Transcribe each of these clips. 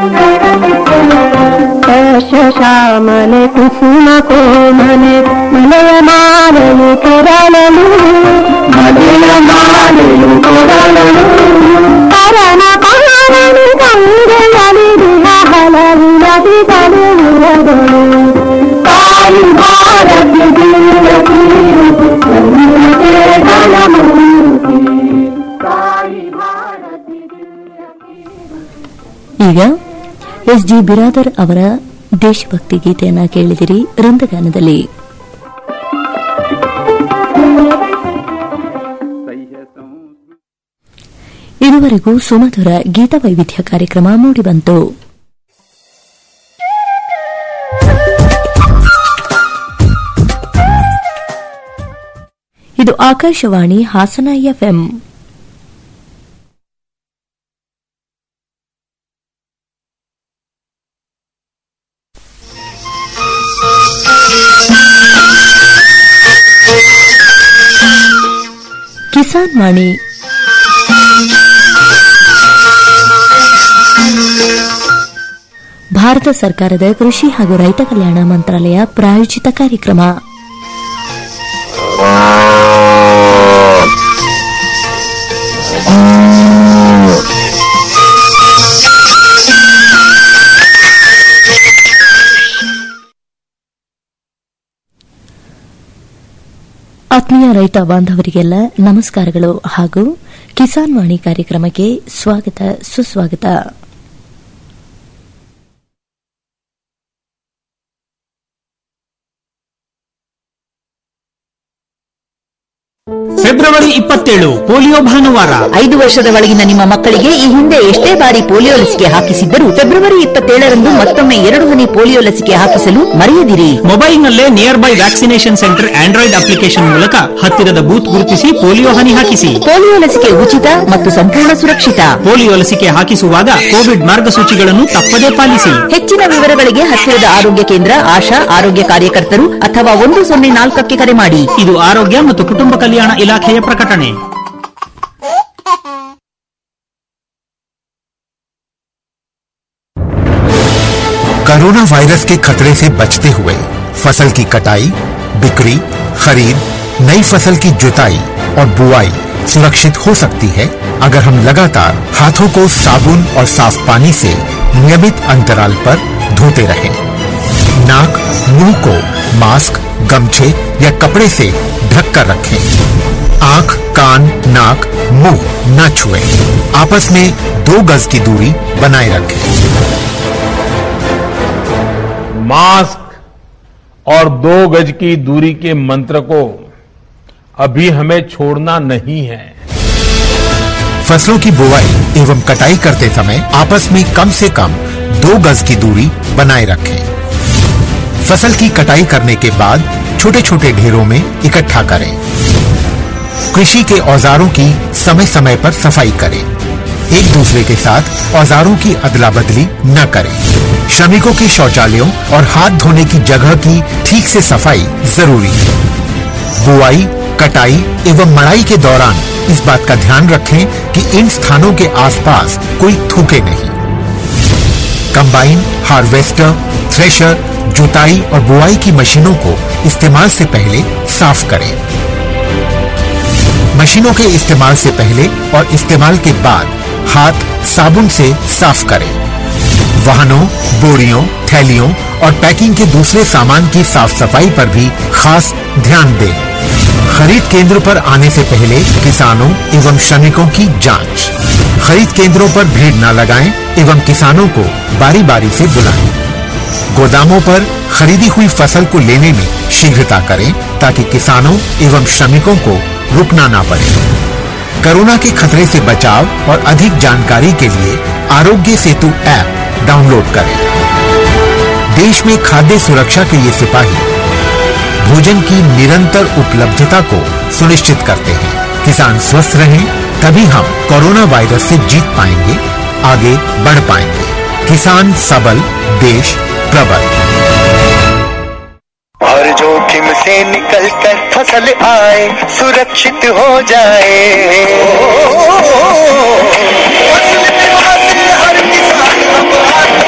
ಶ್ಯಾಮಲೆ ಕುಸುಮ ಕೋಮನೆ ಮಲೆಯ ಮಾಲೆಯು ಕೆರಳಲು ಮಲೆಯ ಮಾಲೆಯು ಕೆರಳಲು ಕರಣ ಕಾರಣಿ ಗಂಗೆಯಲಿರುವ ಹಲವು ನದಿಗಳು ಉರದಳು ತಾಯಿ ಭಾರತಿ ದಿವ್ಯ ಕೀರ್ತಿ ನಮ್ಮದೇ ಘನಮೂರ್ತಿ. ತಾಯಿ ಭಾರತಿ ದಿವ್ಯ ಕೀರ್ತಿ. ಈಗ ಎಸ್ ಜಿ ಬಿರಾದರ್ ಅವರ ದೇಶಭಕ್ತಿ ಗೀತೆಯನ್ನ ಕೇಳಿದಿರಿ ರಂದಗಾನದಲ್ಲಿ ಇದುವರೆಗೂ ಸುಮಧುರ ಗೀತವೈವಿಧ್ಯ ಕಾರ್ಯಕ್ರಮ ಮೂಡಿಬಂತು ಇದು ಆಕಾಶವಾಣಿ ಹಾಸನ ಎಫ್ಎಂ ಕಿಸಾನ್ ವಾಣಿ ಭಾರತ ಸರ್ಕಾರದ ಕೃಷಿ ಹಾಗೂ ರೈತ ಕಲ್ಯಾಣ ಮಂತ್ರಾಲಯ ಪ್ರಾಯೋಜಿತ ಕಾರ್ಯಕ್ರಮ ಆತ್ಮೀಯ ರೈತ ಬಾಂಧವರಿಗೆಲ್ಲ ನಮಸ್ಕಾರಗಳು ಹಾಗೂ ಕಿಸಾನ್ ವಾಣಿ ಕಾರ್ಯಕ್ರಮಕ್ಕೆ ಸ್ವಾಗತ ಸುಸ್ವಾಗತ ಫೆಬ್ರವರಿ ಇಪ್ಪತ್ತೇಳು ಪೋಲಿಯೋ ಭಾನುವಾರ ಐದು ವರ್ಷದ ಒಳಗಿನ ನಿಮ್ಮ ಮಕ್ಕಳಿಗೆ ಈ ಹಿಂದೆ ಎಷ್ಟೇ ಬಾರಿ ಪೋಲಿಯೋ ಲಸಿಕೆ ಹಾಕಿಸಿದ್ದರೂ ಫೆಬ್ರವರಿ ಇಪ್ಪತ್ತೇಳರಂದು ಮತ್ತೊಮ್ಮೆ ಎರಡು ಹನಿ ಪೋಲಿಯೋ ಲಸಿಕೆ ಹಾಕಿಸಲು ಮರೆಯದಿರಿ ಮೊಬೈಲ್ನಲ್ಲೇ nearby vaccination centre android application ಮೂಲಕ ಹತ್ತಿರದ ಬೂತ್ ಗುರುತಿಸಿ ಪೋಲಿಯೋ ಹನಿ ಹಾಕಿಸಿ ಪೋಲಿಯೋ ಲಸಿಕೆ ಉಚಿತ ಮತ್ತು ಸಂಪೂರ್ಣ ಸುರಕ್ಷಿತ ಪೋಲಿಯೋ ಲಸಿಕೆ ಹಾಕಿಸುವಾಗ ಕೋವಿಡ್ ಮಾರ್ಗಸೂಚಿಗಳನ್ನು ತಪ್ಪದೇ ಪಾಲಿಸಿ ಹೆಚ್ಚಿನ ವಿವರಗಳಿಗೆ ಹತ್ತಿರದ ಆರೋಗ್ಯ ಕೇಂದ್ರ ಆಶಾ ಆರೋಗ್ಯ ಕಾರ್ಯಕರ್ತರು ಅಥವಾ ಒಂದು ಸೊನ್ನೆ ನಾಲ್ಕಕ್ಕೆ ಕರೆ ಮಾಡಿ ಇದು ಆರೋಗ್ಯ ಮತ್ತು ಕುಟುಂಬ ಕಲ್ಯಾಣ ಇಲಾಖೆಯ ಪ್ರಕಟಣೆ कोरोना वायरस के खतरे से बचते हुए फसल की कटाई बिक्री खरीद नई फसल की जुताई और बुआई सुरक्षित हो सकती है अगर हम लगातार हाथों को साबुन और साफ पानी से नियमित अंतराल पर धोते रहें। नाक मुंह को मास्क गमछे या कपड़े से ढक कर रखें आंख कान नाक मुंह न छुएं। आपस में दो गज की दूरी बनाए रखें मास्क और दो गज की दूरी के मंत्र को अभी हमें छोड़ना नहीं है फसलों की बुवाई एवं कटाई करते समय आपस में कम से कम दो गज की दूरी बनाए रखें फसल की कटाई करने के बाद छोटे छोटे ढेरों में इकट्ठा करें कृषि के औजारों की समय समय पर सफाई करें एक दूसरे के साथ औजारों की अदला बदली न करें श्रमिकों के शौचालयों और हाथ धोने की जगह की ठीक से सफाई जरूरी है बुआई कटाई एवं मड़ाई के दौरान इस बात का ध्यान रखें कि इन स्थानों के आसपास कोई थूके नहीं कंबाइन हार्वेस्टर थ्रेशर जुताई और बुआई की मशीनों को इस्तेमाल से पहले साफ करें मशीनों के इस्तेमाल से पहले और इस्तेमाल के बाद हाथ साबुन से साफ करें वाहनों बोरियों थैलियों और पैकिंग के दूसरे सामान की साफ सफाई पर भी खास ध्यान दें खरीद केंद्र पर आने से पहले किसानों एवं श्रमिकों की जांच खरीद केंद्रों पर भीड़ न लगाएं एवं किसानों को बारी बारी से बुलाएं गोदामों पर खरीदी हुई फसल को लेने में शीघ्रता करें ताकि किसानों एवं श्रमिकों को रुकना ना पड़े कोरोना के खतरे से बचाव और अधिक जानकारी के लिए आरोग्य सेतु ऐप डाउनलोड करें देश में खाद्य सुरक्षा के ये सिपाही भोजन की निरंतर उपलब्धता को सुनिश्चित करते हैं किसान स्वस्थ रहें तभी हम कोरोना वायरस से जीत पाएंगे आगे बढ़ पाएंगे किसान सबल देश प्रबल हर जोखिम से निकल कर फसल आए सुरक्षित हो जाए फसल बीमा से हर किसान अब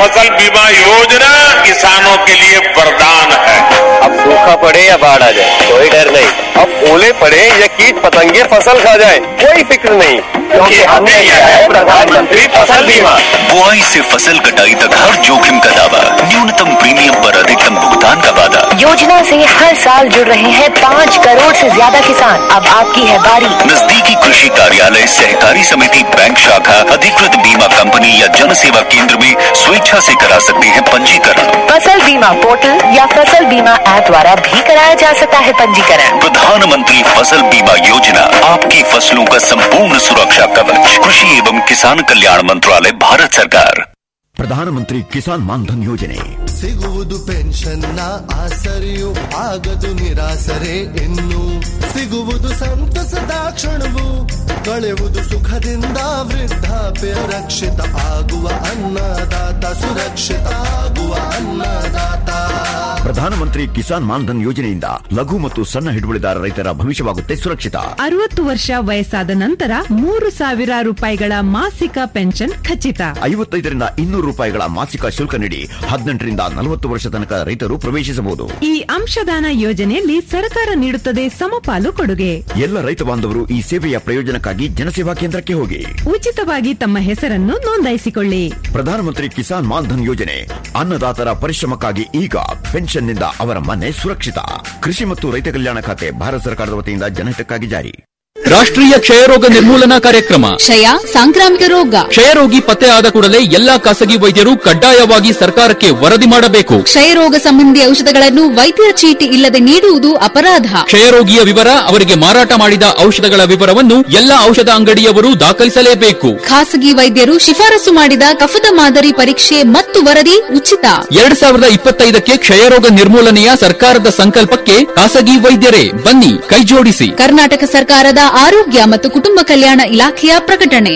फसल बीमा योजना किसानों के लिए वरदान है अब सूखा पड़े या बाढ़ आ जाए कोई डर नहीं अब ओले पड़े या कीट पतंगे फसल खा जाए कोई फिक्र नहीं क्योंकि हमने लिया है प्रधानमंत्री फसल बीमा बुआई से फसल कटाई तक हर जोखिम का दावा न्यूनतम प्रीमियम पर अधिकतम भुगतान का वादा योजना से हर साल जुड़ रहे हैं पाँच करोड़ से ज्यादा किसान अब आपकी है बारी नजदीकी कृषि कार्यालय सहकारी समिति बैंक शाखा अधिकृत बीमा कंपनी या जन सेवा केंद्र में स्वेच्छा से करा सकते हैं पंजीकरण फसल बीमा पोर्टल या फसल बीमा ऐप द्वारा भी कराया जा सकता है पंजीकरण प्रधानमंत्री फसल बीमा योजना आपकी फसलों का संपूर्ण सुरक्षा कवच कृषि एवं किसान कल्याण मंत्रालय भारत सरकार ಪ್ರಧಾನಮಂತ್ರಿ ಕಿಸಾನ್ ಮಾನ್ಧನ್ ಯೋಜನೆ ಸಿಗುವುದು ಪೆನ್ಷನ್ನ ಆಸರೆಯು ಆಗದು ನಿರಾಸರೆ ಇನ್ನು ಸಿಗುವುದು ಸಂತಸದ ಕ್ಷಣವು ಕಳೆಯುವುದು ಸುಖದಿಂದ ವೃದ್ಧಾಪ್ಯ ರಕ್ಷಿತ ಆಗುವ ಅನ್ನದಾತ ಸುರಕ್ಷಿತ ಆಗುವ ಅನ್ನದಾತ ಪ್ರಧಾನಮಂತ್ರಿ ಕಿಸಾನ್ ಮಾನ್ಧನ್ ಯೋಜನೆಯಿಂದ ಲಘು ಮತ್ತು ಸಣ್ಣ ಹಿಡುವಳಿದಾರ ರೈತರ ಭವಿಷ್ಯವಾಗುತ್ತೆ ಸುರಕ್ಷಿತ ಅರವತ್ತು ವರ್ಷ ವಯಸ್ಸಾದ ನಂತರ ಮೂರು ಸಾವಿರ ರೂಪಾಯಿಗಳ ಮಾಸಿಕ ಪೆನ್ಷನ್ ಖಚಿತ ಐವತ್ತೈದರಿಂದ ಇನ್ನೂರು ರೂಪಾಯಿಗಳ ಮಾಸಿಕ ಶುಲ್ಕ ನೀಡಿ ಹದಿನೆಂಟರಿಂದ ನಲವತ್ತು ವರ್ಷ ತನಕ ರೈತರು ಪ್ರವೇಶಿಸಬಹುದು ಈ ಅಂಶದಾನ ಯೋಜನೆಯಲ್ಲಿ ಸರ್ಕಾರ ನೀಡುತ್ತದೆ ಸಮಪಾಲು ಕೊಡುಗೆ ಎಲ್ಲ ರೈತ ಬಾಂಧವರು ಈ ಸೇವೆಯ ಪ್ರಯೋಜನಕ್ಕಾಗಿ ಜನಸೇವಾ ಕೇಂದ್ರಕ್ಕೆ ಹೋಗಿ ಉಚಿತವಾಗಿ ತಮ್ಮ ಹೆಸರನ್ನು ನೋಂದಾಯಿಸಿಕೊಳ್ಳಿ ಪ್ರಧಾನಮಂತ್ರಿ ಕಿಸಾನ್ ಮಾನ್ಧನ್ ಯೋಜನೆ ಅನ್ನದಾತರ ಪರಿಶ್ರಮಕ್ಕಾಗಿ ಈಗ ಪೆನ್ಷನ್ನಿಂದ ಅವರ ಮನೆ ಸುರಕ್ಷಿತ ಕೃಷಿ ಮತ್ತು ರೈತ ಕಲ್ಯಾಣ ಖಾತೆ ಭಾರತ ಸರ್ಕಾರದ ವತಿಯಿಂದ ಜನಹಿತಕ್ಕಾಗಿ ಜಾರಿ ರಾಷ್ಟ್ರೀಯ ಕ್ಷಯರೋಗ ನಿರ್ಮೂಲನಾ ಕಾರ್ಯಕ್ರಮ ಕ್ಷಯ ಸಾಂಕ್ರಾಮಿಕ ರೋಗ ಕ್ಷಯರೋಗಿ ಪತ್ತೆ ಆದ ಕೂಡಲೇ ಎಲ್ಲಾ ಖಾಸಗಿ ವೈದ್ಯರು ಕಡ್ಡಾಯವಾಗಿ ಸರ್ಕಾರಕ್ಕೆ ವರದಿ ಮಾಡಬೇಕು ಕ್ಷಯರೋಗ ಸಂಬಂಧಿ ಔಷಧಗಳನ್ನು ವೈದ್ಯರ ಚೀಟಿ ಇಲ್ಲದೆ ನೀಡುವುದು ಅಪರಾಧ ಕ್ಷಯರೋಗಿಯ ವಿವರ ಅವರಿಗೆ ಮಾರಾಟ ಮಾಡಿದ ಔಷಧಗಳ ವಿವರವನ್ನು ಎಲ್ಲಾ ಔಷಧ ಅಂಗಡಿಯವರು ದಾಖಲಿಸಲೇಬೇಕು ಖಾಸಗಿ ವೈದ್ಯರು ಶಿಫಾರಸು ಮಾಡಿದ ಕಫದ ಮಾದರಿ ಪರೀಕ್ಷೆ ಮತ್ತು ವರದಿ ಉಚಿತ ಎರಡ್ ಸಾವಿರದ ಇಪ್ಪತ್ತೈದಕ್ಕೆ ಕ್ಷಯರೋಗ ನಿರ್ಮೂಲನೆಯ ಸರ್ಕಾರದ ಸಂಕಲ್ಪಕ್ಕೆ ಖಾಸಗಿ ವೈದ್ಯರೇ ಬನ್ನಿ ಕೈಜೋಡಿಸಿ ಕರ್ನಾಟಕ ಸರ್ಕಾರದ ಆರೋಗ್ಯ ಮತ್ತು ಕುಟುಂಬ ಕಲ್ಯಾಣ ಇಲಾಖೆಯ ಪ್ರಕಟಣೆ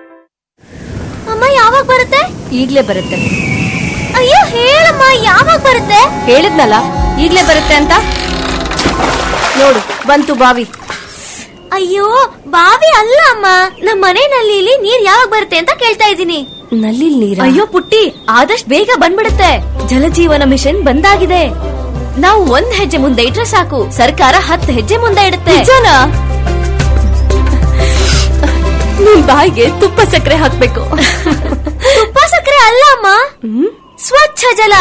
ಅಮ್ಮ ಯಾವಾಗ ಬರುತ್ತೆ ಈಗ್ಲೇ ಬರುತ್ತೆ ಅಯ್ಯೋ ಹೇಳಮ್ಮ ಯಾವಾಗ ಬರುತ್ತೆ ಹೇಳಿದ್ನಲ್ಲ ಈಗ್ಲೇ ಬರುತ್ತೆ ಅಂತ ನೋಡು ಬಂತು ಬಾವಿ ಅಯ್ಯೋ ಬಾವಿ ಅಲ್ಲ ಅಮ್ಮ ನಮ್ಮ ಮನೆ ನಲ್ಲಿಲಿ ನೀರ್ ಯಾವಾಗ ಬರುತ್ತೆ ಅಂತ ಕೇಳ್ತಾ ಇದ್ದೀನಿ ನಲ್ಲಿ ನೀರ ಅಯ್ಯೋ ಪುಟ್ಟಿ ಆದಷ್ಟು ಬೇಗ ಬಂದ್ಬಿಡುತ್ತೆ ಜಲಜೀವನ ಮಿಷನ್ ಬಂದಾಗಿದೆ ನಾವು ಒಂದ್ ಹೆಜ್ಜೆ ಮುಂದೆ ಇಟ್ರೆ ಸಾಕು ಸರ್ಕಾರ ಹತ್ತು ಹೆಜ್ಜೆ ಮುಂದೆ ಇಡುತ್ತೆ ನಿಜನಾ? ನಿನ್ ಬಾಯಿಗೆ ತುಪ್ಪ ಸಕ್ಕರೆ ಹಾಕ್ಬೇಕು ತುಪ್ಪ ಸಕ್ಕರೆ ಅಲ್ಲ ಅಮ್ಮ ಸ್ವಚ್ಛ ಜಲ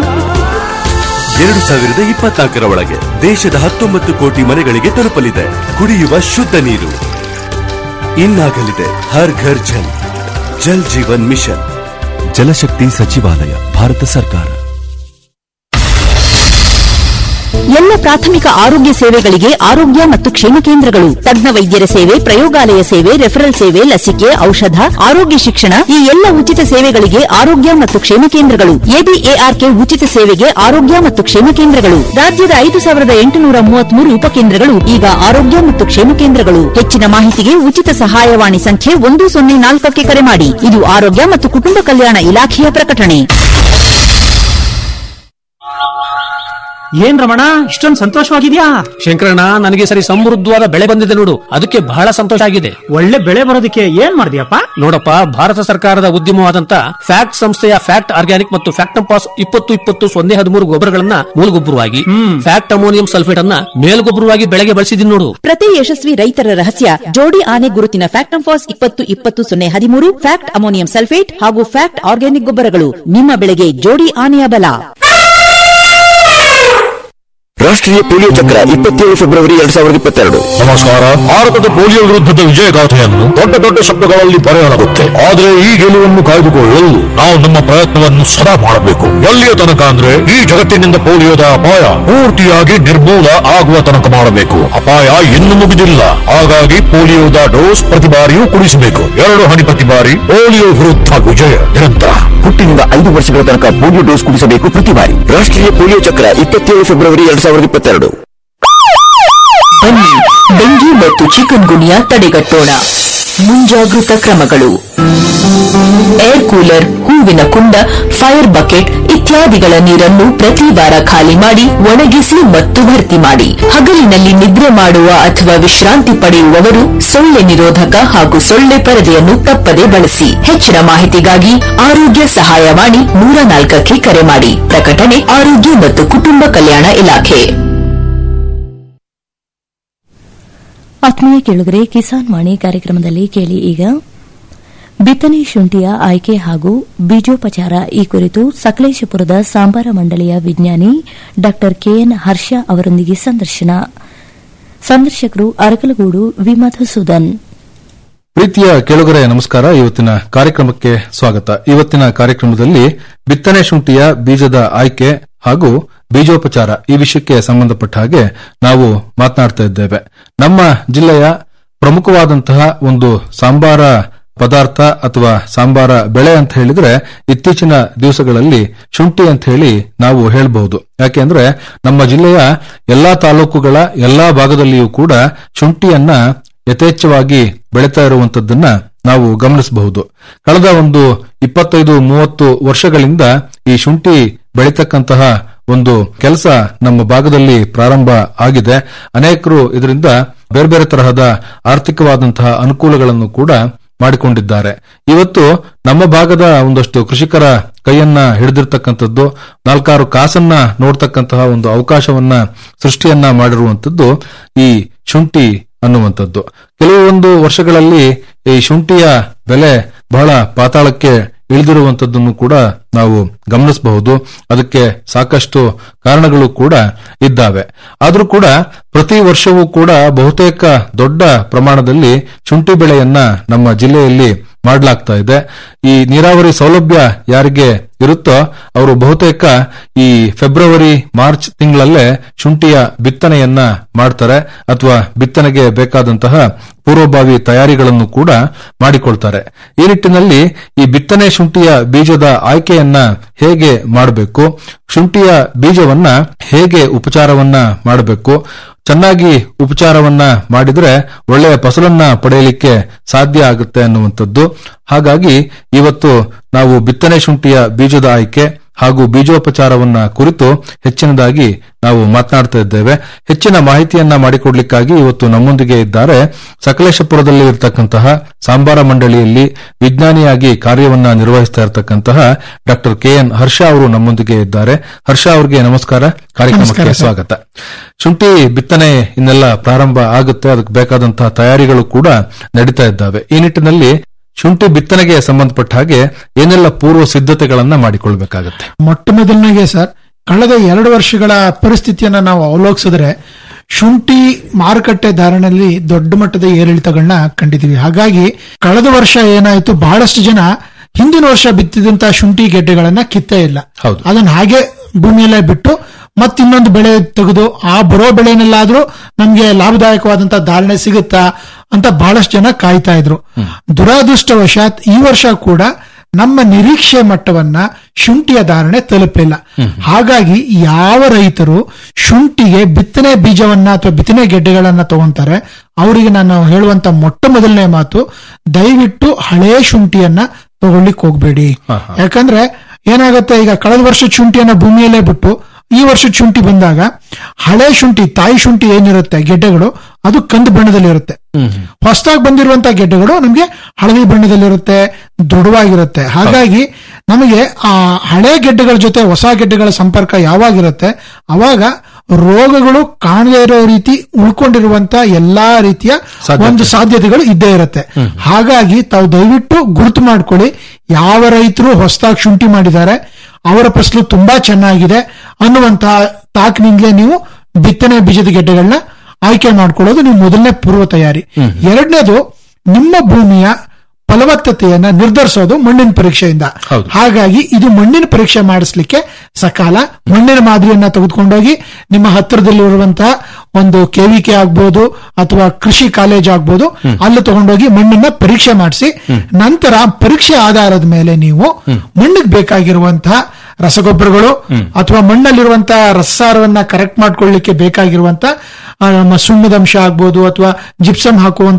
ಎರಡು ಸಾವಿರದ ಇಪ್ಪತ್ನಾಲ್ಕರ ಒಳಗೆ ದೇಶದ ಹತ್ತೊಂಬತ್ತು ಕೋಟಿ ಮನೆಗಳಿಗೆ ತಲುಪಲಿದೆ ಕುಡಿಯುವ ಶುದ್ಧ ನೀರು ಇನ್ನಾಗಲಿದೆ ಹರ್ ಘರ್ ಜಲ್ ಜಲ್ ಜೀವನ್ ಮಿಷನ್ ಜಲಶಕ್ತಿ ಸಚಿವಾಲಯ ಭಾರತ ಸರ್ಕಾರ ಎಲ್ಲ ಪ್ರಾಥಮಿಕ ಆರೋಗ್ಯ ಸೇವೆಗಳಿಗೆ ಆರೋಗ್ಯ ಮತ್ತು ಕ್ಷೇಮ ಕೇಂದ್ರಗಳು ತಜ್ಞ ವೈದ್ಯರ ಸೇವೆ ಪ್ರಯೋಗಾಲಯ ಸೇವೆ ರೆಫರಲ್ ಸೇವೆ ಲಸಿಕೆ ಔಷಧ ಆರೋಗ್ಯ ಶಿಕ್ಷಣ ಈ ಎಲ್ಲ ಉಚಿತ ಸೇವೆಗಳಿಗೆ ಆರೋಗ್ಯ ಮತ್ತು ಕ್ಷೇಮ ಕೇಂದ್ರಗಳು ಎಬಿಎಆರ್ಕೆ ಉಚಿತ ಸೇವೆಗೆ ಆರೋಗ್ಯ ಮತ್ತು ಕ್ಷೇಮ ಕೇಂದ್ರಗಳು ರಾಜ್ಯದ ಐದು ಸಾವಿರದ ಎಂಟುನೂರ ಮೂವತ್ಮೂರು ಉಪಕೇಂದ್ರಗಳು ಈಗ ಆರೋಗ್ಯ ಮತ್ತು ಕ್ಷೇಮ ಕೇಂದ್ರಗಳು ಹೆಚ್ಚಿನ ಮಾಹಿತಿಗೆ ಉಚಿತ ಸಹಾಯವಾಣಿ ಸಂಖ್ಯೆ ಒಂದು ಸೊನ್ನೆ ನಾಲ್ಕಕ್ಕೆ ಕರೆ ಮಾಡಿ ಇದು ಆರೋಗ್ಯ ಮತ್ತು ಕುಟುಂಬ ಕಲ್ಯಾಣ ಇಲಾಖೆಯ ಪ್ರಕಟಣೆ ಏನ್ ರಮಣ ಇಷ್ಟೊಂದು ಸಂತೋಷವಾಗಿದ್ಯಾ ಶಂಕರಣ್ಣ ನನಗೆ ಸರಿ ಸಮೃದ್ಧವಾದ ಬೆಳೆ ಬಂದಿದೆ ನೋಡು ಅದಕ್ಕೆ ಬಹಳ ಸಂತೋಷ ಆಗಿದೆ ಒಳ್ಳೆ ಬೆಳೆ ಬರೋದಕ್ಕೆ ಏನ್ ಮಾಡಿದ್ಯಪ್ಪ ನೋಡಪ್ಪ ಭಾರತ ಸರ್ಕಾರದ ಉದ್ಯಮವಾದಂತ ಫ್ಯಾಕ್ಟ್ ಸಂಸ್ಥೆಯ ಫ್ಯಾಕ್ಟ್ ಆರ್ಗ್ಯಾನಿಕ್ ಮತ್ತು ಫ್ಯಾಕ್ಟಂಪಾಸ್ ಇಪ್ಪತ್ತು ಇಪ್ಪತ್ತು ಸೊನ್ನೆ ಹದಿಮೂರು ಗೊಬ್ಬರಗಳನ್ನ ಮೂಲಗೊಬ್ಬರವಾಗಿ ಫ್ಯಾಕ್ಟ್ ಅಮೋನಿಯಂ ಸಲ್ಫೇಟ್ ಅನ್ನ ಮೇಲ್ಗೊಬ್ಬರವಾಗಿ ಬೆಳೆಗೆ ಬಳಸಿದೀನಿ ನೋಡು ಪ್ರತಿ ಯಶಸ್ವಿ ರೈತರ ರಹಸ್ಯ ಜೋಡಿ ಆನೆ ಗುರುತಿನ ಫ್ಯಾಕ್ಟಂಫಾಸ್ ಇಪ್ಪತ್ತು ಇಪ್ಪತ್ತು ಸೊನ್ನೆ ಹದಿಮೂರು ಫ್ಯಾಕ್ಟ್ ಅಮೋನಿಯಂ ಸಲ್ಫೇಟ್ ಹಾಗೂ ಫ್ಯಾಕ್ಟ್ ಆರ್ಗ್ಯಾನಿಕ್ ಗೊಬ್ಬರಗಳು ನಿಮ್ಮ ಬೆಳೆಗೆ ಜೋಡಿ ಆನೆಯ ಬಲ ರಾಷ್ಟ್ರೀಯ ಪೋಲಿಯೋ ಚಕ್ರ ಇಪ್ಪತ್ತೇಳು ಫೆಬ್ರವರಿ ಎರಡ್ ಸಾವಿರದ ಇಪ್ಪತ್ತೆರಡು ನಮಸ್ಕಾರ ಭಾರತದ ಪೋಲಿಯೋ ವಿರುದ್ಧದ ವಿಜಯಗಾಥೆಯನ್ನು ದೊಡ್ಡ ದೊಡ್ಡ ಶಬ್ದಗಳಲ್ಲಿ ಬರೆಯಲಾಗುತ್ತೆ ಆದರೆ ಈ ಗೆಲುವನ್ನು ಕಾಯ್ದುಕೊಳ್ಳಲು ನಾವು ನಮ್ಮ ಪ್ರಯತ್ನವನ್ನು ಸದಾ ಮಾಡಬೇಕು ಎಲ್ಲಿಯ ತನಕ ಅಂದ್ರೆ ಈ ಜಗತ್ತಿನಿಂದ ಪೋಲಿಯೋದ ಅಪಾಯ ಪೂರ್ತಿಯಾಗಿ ನಿರ್ಮೂಲ ಆಗುವ ತನಕ ಮಾಡಬೇಕು ಅಪಾಯ ಇನ್ನೂ ಮುಗಿದಿಲ್ಲ ಹಾಗಾಗಿ ಪೋಲಿಯೋದ ಡೋಸ್ ಪ್ರತಿ ಬಾರಿಯೂ ಕುಡಿಸಬೇಕು ಎರಡು ಹನಿ ಪ್ರತಿ ಬಾರಿ ಪೋಲಿಯೋ ವಿರುದ್ಧ ವಿಜಯ ನಿರಂತರ ಹುಟ್ಟಿನಿಂದ ಐದು ವರ್ಷಗಳ ತನಕ ಪೋಲಿಯೋ ಡೋಸ್ ಕುಡಿಸಬೇಕು ಪ್ರತಿ ಬಾರಿ ರಾಷ್ಟ್ರೀಯ ಪೋಲಿಯೋ ಚಕ್ರ ಇಪ್ಪತ್ತೇಳು ಫೆಬ್ರವರಿ ಎರಡ್ ಸಾವಿರದ ಇಪ್ಪತ್ತೆರಡು ಬನ್ನಿ ಡೆಂಗಿ ಮತ್ತು ಚಿಕನ್ ಗುನಿಯಾ ತಡೆಗಟ್ಟೋಣ ಮುಂಜಾಗೃತ ಕ್ರಮಗಳು ಏರ್ ಕೂಲರ್ ಹೂವಿನ ಕುಂಡ ಫೈರ್ ಬಕೆಟ್ ಇತ್ಯಾದಿಗಳ ನೀರನ್ನು ಪ್ರತಿ ವಾರ ಖಾಲಿ ಮಾಡಿ ಒಣಗಿಸಿ ಮತ್ತು ಭರ್ತಿ ಮಾಡಿ ಹಗಲಿನಲ್ಲಿ ನಿದ್ರೆ ಮಾಡುವ ಅಥವಾ ವಿಶ್ರಾಂತಿ ಪಡೆಯುವವರು ಸೊಳ್ಳೆ ನಿರೋಧಕ ಹಾಗೂ ಸೊಳ್ಳೆ ಪರದೆಯನ್ನು ತಪ್ಪದೆ ಬಳಸಿ ಹೆಚ್ಚಿನ ಮಾಹಿತಿಗಾಗಿ ಆರೋಗ್ಯ ಸಹಾಯವಾಣಿ ನೂರ ನಾಲ್ಕಕ್ಕೆ ಕರೆ ಮಾಡಿ ಪ್ರಕಟಣೆ ಆರೋಗ್ಯ ಮತ್ತು ಕುಟುಂಬ ಕಲ್ಯಾಣ ಇಲಾಖೆ ಆತ್ಮೀಯ ಕೇಳುಗರೆ ಕಿಸಾನ್ ವಾಣಿ ಕಾರ್ಯಕ್ರಮದಲ್ಲಿ ಕೇಳಿ ಈಗ ಬಿತ್ತನೆ ಶುಂಠಿಯ ಆಯ್ಕೆ ಹಾಗೂ ಬೀಜೋಪಚಾರ ಈ ಕುರಿತು ಸಕಲೇಶಪುರದ ಸಾಂಬಾರ ಮಂಡಳಿಯ ವಿಜ್ಞಾನಿ ಡಾ ಕೆಎನ್ ಹರ್ಷ ಅವರೊಂದಿಗೆ ಸಂದರ್ಶನ ಸಂದರ್ಶಕರು ಅರಕಲಗೂಡು ವಿ ಮಧುಸೂದನ್ ಪ್ರೀತಿಯ ಕೇಳುಗರೆ ನಮಸ್ಕಾರ ಇವತ್ತಿನ ಕಾರ್ಯಕ್ರಮಕ್ಕೆ ಸ್ವಾಗತ ಇವತ್ತಿನ ಕಾರ್ಯಕ್ರಮದಲ್ಲಿ ಬಿತ್ತನೆ ಶುಂಠಿಯ ಬೀಜದ ಆಯ್ಕೆ ಹಾಗೂ ಬೀಜೋಪಚಾರ ಈ ವಿಷಯಕ್ಕೆ ಸಂಬಂಧಪಟ್ಟ ಹಾಗೆ ನಾವು ಮಾತನಾಡ್ತಾ ಇದ್ದೇವೆ ನಮ್ಮ ಜಿಲ್ಲೆಯ ಪ್ರಮುಖವಾದಂತಹ ಒಂದು ಸಾಂಬಾರ ಪದಾರ್ಥ ಅಥವಾ ಸಾಂಬಾರ ಬೆಳೆ ಅಂತ ಹೇಳಿದ್ರೆ ಇತ್ತೀಚಿನ ದಿವಸಗಳಲ್ಲಿ ಶುಂಠಿ ಅಂತ ಹೇಳಿ ನಾವು ಹೇಳಬಹುದು ಯಾಕೆಂದ್ರೆ ನಮ್ಮ ಜಿಲ್ಲೆಯ ಎಲ್ಲಾ ತಾಲೂಕುಗಳ ಎಲ್ಲಾ ಭಾಗದಲ್ಲಿಯೂ ಕೂಡ ಶುಂಠಿಯನ್ನ ಯಥೇಚ್ಛವಾಗಿ ಬೆಳೀತಾ ಇರುವಂತದ್ದನ್ನ ನಾವು ಗಮನಿಸಬಹುದು ಕಳೆದ ಒಂದು ಇಪ್ಪತ್ತೈದು ಮೂವತ್ತು ವರ್ಷಗಳಿಂದ ಈ ಶುಂಠಿ ಬೆಳೀತಕ್ಕಂತಹ ಒಂದು ಕೆಲಸ ನಮ್ಮ ಭಾಗದಲ್ಲಿ ಪ್ರಾರಂಭ ಆಗಿದೆ ಅನೇಕರು ಇದರಿಂದ ಬೇರೆ ಬೇರೆ ತರಹದ ಆರ್ಥಿಕವಾದಂತಹ ಅನುಕೂಲಗಳನ್ನು ಕೂಡ ಮಾಡಿಕೊಂಡಿದ್ದಾರೆ ಇವತ್ತು ನಮ್ಮ ಭಾಗದ ಒಂದಷ್ಟು ಕೃಷಿಕರ ಕೈಯನ್ನ ಹಿಡಿದಿರ್ತಕ್ಕಂಥದ್ದು ನಾಲ್ಕಾರು ಕಾಸನ್ನ ನೋಡ್ತಕ್ಕಂತಹ ಒಂದು ಅವಕಾಶವನ್ನ ಸೃಷ್ಟಿಯನ್ನ ಮಾಡಿರುವಂತದ್ದು ಈ ಶುಂಠಿ ಅನ್ನುವಂಥದ್ದು ಕೆಲವೊಂದು ವರ್ಷಗಳಲ್ಲಿ ಈ ಶುಂಠಿಯ ಬೆಲೆ ಬಹಳ ಪಾತಾಳಕ್ಕೆ ಇಳಿದಿರುವಂತದ್ದನ್ನು ಕೂಡ ನಾವು ಗಮನಿಸಬಹುದು ಅದಕ್ಕೆ ಸಾಕಷ್ಟು ಕಾರಣಗಳು ಕೂಡ ಇದ್ದಾವೆ ಆದರೂ ಕೂಡ ಪ್ರತಿ ವರ್ಷವೂ ಕೂಡ ಬಹುತೇಕ ದೊಡ್ಡ ಪ್ರಮಾಣದಲ್ಲಿ ಶುಂಠಿ ಬೆಳೆಯನ್ನ ನಮ್ಮ ಜಿಲ್ಲೆಯಲ್ಲಿ ಮಾಡಲಾಗ್ತಾ ಇದೆ ಈ ನೀರಾವರಿ ಸೌಲಭ್ಯ ಯಾರಿಗೆ ಇರುತ್ತೋ ಅವರು ಬಹುತೇಕ ಈ ಫೆಬ್ರವರಿ ಮಾರ್ಚ್ ತಿಂಗಳಲ್ಲೇ ಶುಂಠಿಯ ಬಿತ್ತನೆಯನ್ನ ಮಾಡ್ತಾರೆ ಅಥವಾ ಬಿತ್ತನೆಗೆ ಬೇಕಾದಂತಹ ಪೂರ್ವಭಾವಿ ತಯಾರಿಗಳನ್ನು ಕೂಡ ಮಾಡಿಕೊಳ್ತಾರೆ ಈ ನಿಟ್ಟಿನಲ್ಲಿ ಈ ಬಿತ್ತನೆ ಶುಂಠಿಯ ಬೀಜದ ಆಯ್ಕೆಯನ್ನ ಹೇಗೆ ಮಾಡಬೇಕು ಶುಂಠಿಯ ಬೀಜವನ್ನ ಹೇಗೆ ಉಪಚಾರವನ್ನ ಮಾಡಬೇಕು ಚೆನ್ನಾಗಿ ಉಪಚಾರವನ್ನ ಮಾಡಿದ್ರೆ ಒಳ್ಳೆಯ ಫಸಲನ್ನ ಪಡೆಯಲಿಕ್ಕೆ ಸಾಧ್ಯ ಆಗುತ್ತೆ ಅನ್ನುವಂಥದ್ದು ಹಾಗಾಗಿ ಇವತ್ತು ನಾವು ಬಿತ್ತನೆ ಶುಂಠಿಯ ಬೀಜದ ಆಯ್ಕೆ ಹಾಗೂ ಬೀಜೋಪಚಾರವನ್ನ ಕುರಿತು ಹೆಚ್ಚಿನದಾಗಿ ನಾವು ಮಾತನಾಡ್ತಾ ಇದ್ದೇವೆ ಹೆಚ್ಚಿನ ಮಾಹಿತಿಯನ್ನ ಮಾಡಿಕೊಡ್ಲಿಕ್ಕಾಗಿ ಇವತ್ತು ನಮ್ಮೊಂದಿಗೆ ಇದ್ದಾರೆ ಸಕಲೇಶಪುರದಲ್ಲಿ ಇರತಕ್ಕಂತಹ ಸಾಂಬಾರ ಮಂಡಳಿಯಲ್ಲಿ ವಿಜ್ಞಾನಿಯಾಗಿ ಕಾರ್ಯವನ್ನ ನಿರ್ವಹಿಸ್ತಾ ಇರತಕ್ಕಂತಹ ಡಾಕ್ಟರ್ ಕೆಎನ್ ಹರ್ಷ ಅವರು ನಮ್ಮೊಂದಿಗೆ ಇದ್ದಾರೆ ಹರ್ಷ ಅವರಿಗೆ ನಮಸ್ಕಾರ ಕಾರ್ಯಕ್ರಮಕ್ಕೆ ನಮಸ್ಕಾರ, ಸರ್. ಸ್ವಾಗತ ಶುಂಠಿ ಬಿತ್ತನೆ ಇನ್ನೆಲ್ಲ ಪ್ರಾರಂಭ ಆಗುತ್ತೆ ಅದಕ್ಕೆ ಬೇಕಾದಂತಹ ತಯಾರಿಗಳು ಕೂಡ ನಡೀತಾ ಇದ್ದಾವೆ ಈ ನಿಟ್ಟಿನಲ್ಲಿ ಶುಂಠಿ ಬಿತ್ತನೆಗೆ ಸಂಬಂಧಪಟ್ಟ ಹಾಗೆ ಏನೆಲ್ಲ ಪೂರ್ವ ಸಿದ್ಧತೆಗಳನ್ನ ಮಾಡಿಕೊಳ್ಬೇಕಾಗತ್ತೆ ಮೊಟ್ಟ ಮೊದಲನೆಗೆ ಸರ್ ಕಳೆದ ಎರಡು ವರ್ಷಗಳ ಪರಿಸ್ಥಿತಿಯನ್ನ ನಾವು ಅವಲೋಕಿಸಿದ್ರೆ ಶುಂಠಿ ಮಾರುಕಟ್ಟೆ ಧಾರಣೆಯಲ್ಲಿ ದೊಡ್ಡ ಮಟ್ಟದ ಏರಿಳಿತಗಳನ್ನ ಕಂಡಿದ್ದೀವಿ ಹಾಗಾಗಿ ಕಳೆದ ವರ್ಷ ಏನಾಯ್ತು ಬಹಳಷ್ಟು ಜನ ಹಿಂದಿನ ವರ್ಷ ಬಿತ್ತಿದಂತ ಶುಂಠಿ ಗೆಡ್ಡೆಗಳನ್ನ ಕಿತ್ತೇ ಇಲ್ಲ ಹೌದು ಅದನ್ನ ಹಾಗೆ ಭೂಮಿಯಲ್ಲೇ ಬಿಟ್ಟು ಮತ್ತಿನ್ನೊಂದು ಬೆಳೆ ತೆಗೆದು ಆ ಬರೋ ಬೆಳೆನಲ್ಲಾದ್ರೂ ನಮ್ಗೆ ಲಾಭದಾಯಕವಾದಂತ ಧಾರಣೆ ಸಿಗುತ್ತಾ ಅಂತ ಬಹಳಷ್ಟು ಜನ ಕಾಯ್ತಾ ಇದ್ರು ದುರಾದೃಷ್ಟವಶಾತ್ ಈ ವರ್ಷ ಕೂಡ ನಮ್ಮ ನಿರೀಕ್ಷೆ ಮಟ್ಟವನ್ನ ಶುಂಠಿಯ ಧಾರಣೆ ತಲುಪಲಿಲ್ಲ ಹಾಗಾಗಿ ಯಾವ ರೈತರು ಶುಂಠಿಗೆ ಬಿತ್ತನೆ ಬೀಜವನ್ನ ಅಥವಾ ಬಿತ್ತನೆ ಗೆಡ್ಡೆಗಳನ್ನ ತಗೊಂತಾರೆ ಅವರಿಗೆ ನಾನು ಹೇಳುವಂತ ಮೊಟ್ಟ ಮೊದಲನೇ ಮಾತು ದಯವಿಟ್ಟು ಹಳೇ ಶುಂಠಿಯನ್ನ ತಗೊಳ್ಳಿಕ್ ಹೋಗ್ಬೇಡಿ ಯಾಕಂದ್ರೆ ಏನಾಗುತ್ತೆ ಈಗ ಕಳೆದ ವರ್ಷದ ಶುಂಠಿಯನ್ನ ಭೂಮಿಯಲ್ಲೇ ಬಿಟ್ಟು ಈ ವರ್ಷದ ಶುಂಠಿ ಬಂದಾಗ ಹಳೆ ಶುಂಠಿ ತಾಯಿ ಶುಂಠಿ ಏನಿರುತ್ತೆ ಗೆಡ್ಡೆಗಳು ಅದು ಕಂದು ಬಣ್ಣದಲ್ಲಿರುತ್ತೆ ಹೊಸದಾಗಿ ಬಂದಿರುವಂತಹ ಗೆಡ್ಡೆಗಳು ನಮಗೆ ಹಳದಿ ಬಣ್ಣದಲ್ಲಿರುತ್ತೆ ದೃಢವಾಗಿರುತ್ತೆ ಹಾಗಾಗಿ ನಮಗೆ ಆ ಹಳೆ ಗೆಡ್ಡೆಗಳ ಜೊತೆ ಹೊಸ ಗೆಡ್ಡೆಗಳ ಸಂಪರ್ಕ ಯಾವಾಗಿರುತ್ತೆ ಅವಾಗ ರೋಗಗಳು ಕಾಣದೇ ಇರೋ ರೀತಿ ಉಳ್ಕೊಂಡಿರುವಂತ ಎಲ್ಲಾ ರೀತಿಯ ಒಂದು ಸಾಧ್ಯತೆಗಳು ಇದ್ದೇ ಇರುತ್ತೆ ಹಾಗಾಗಿ ತಾವು ದಯವಿಟ್ಟು ಗುರುತು ಮಾಡ್ಕೊಳ್ಳಿ ಯಾವ ರೈತರು ಹೊಸದಾಗಿ ಶುಂಠಿ ಮಾಡಿದ್ದಾರೆ ಅವರ ಫಸಲು ತುಂಬಾ ಚೆನ್ನಾಗಿದೆ ಅನ್ನುವಂತಹ ತಾಕಿನಿಂದಲೇ ನೀವು ಬಿತ್ತನೆ ಬೀಜದ ಗೆಡ್ಡೆಗಳನ್ನ ಆಯ್ಕೆ ಮಾಡ್ಕೊಳ್ಳೋದು ನೀವು ಮೊದಲನೇ ಪೂರ್ವ ತಯಾರಿ ಎರಡನೇದು ನಿಮ್ಮ ಭೂಮಿಯ ಫಲವತ್ತತೆಯನ್ನ ನಿರ್ಧರಿಸೋದು ಮಣ್ಣಿನ ಪರೀಕ್ಷೆಯಿಂದ ಹಾಗಾಗಿ ಇದು ಮಣ್ಣಿನ ಪರೀಕ್ಷೆ ಮಾಡಿಸ್ಲಿಕ್ಕೆ ಸಕಾಲ ಮಣ್ಣಿನ ಮಾದರಿಯನ್ನ ತೆಗೆದುಕೊಂಡೋಗಿ ನಿಮ್ಮ ಹತ್ತಿರದಲ್ಲಿರುವಂತಹ ಒಂದು ಕೆವಿಕೆ ಆಗ್ಬೋದು ಅಥವಾ ಕೃಷಿ ಕಾಲೇಜ್ ಆಗ್ಬೋದು ಅಲ್ಲಿ ತಗೊಂಡೋಗಿ ಮಣ್ಣನ್ನ ಪರೀಕ್ಷೆ ಮಾಡಿಸಿ ನಂತರ ಪರೀಕ್ಷೆ ಆಧಾರದ ಮೇಲೆ ನೀವು ಮಣ್ಣಿಗೆ ಬೇಕಾಗಿರುವಂತಹ ರಸಗೊಬ್ಬರಗಳು ಅಥವಾ ಮಣ್ಣಲ್ಲಿರುವಂತಹ ರಸಾರವನ್ನ ಕರೆಕ್ಟ್ ಮಾಡ್ಕೊಳ್ಳಿಕ್ಕೆ ಬೇಕಾಗಿರುವಂತ ಆ, ನಮ್ಮ ಸುಣ್ಣದ ಅಂಶ ಆಗ್ಬೋದು ಅಥವಾ ಜಿಪ್ಸಮ್ ಹಾಕುವಂತ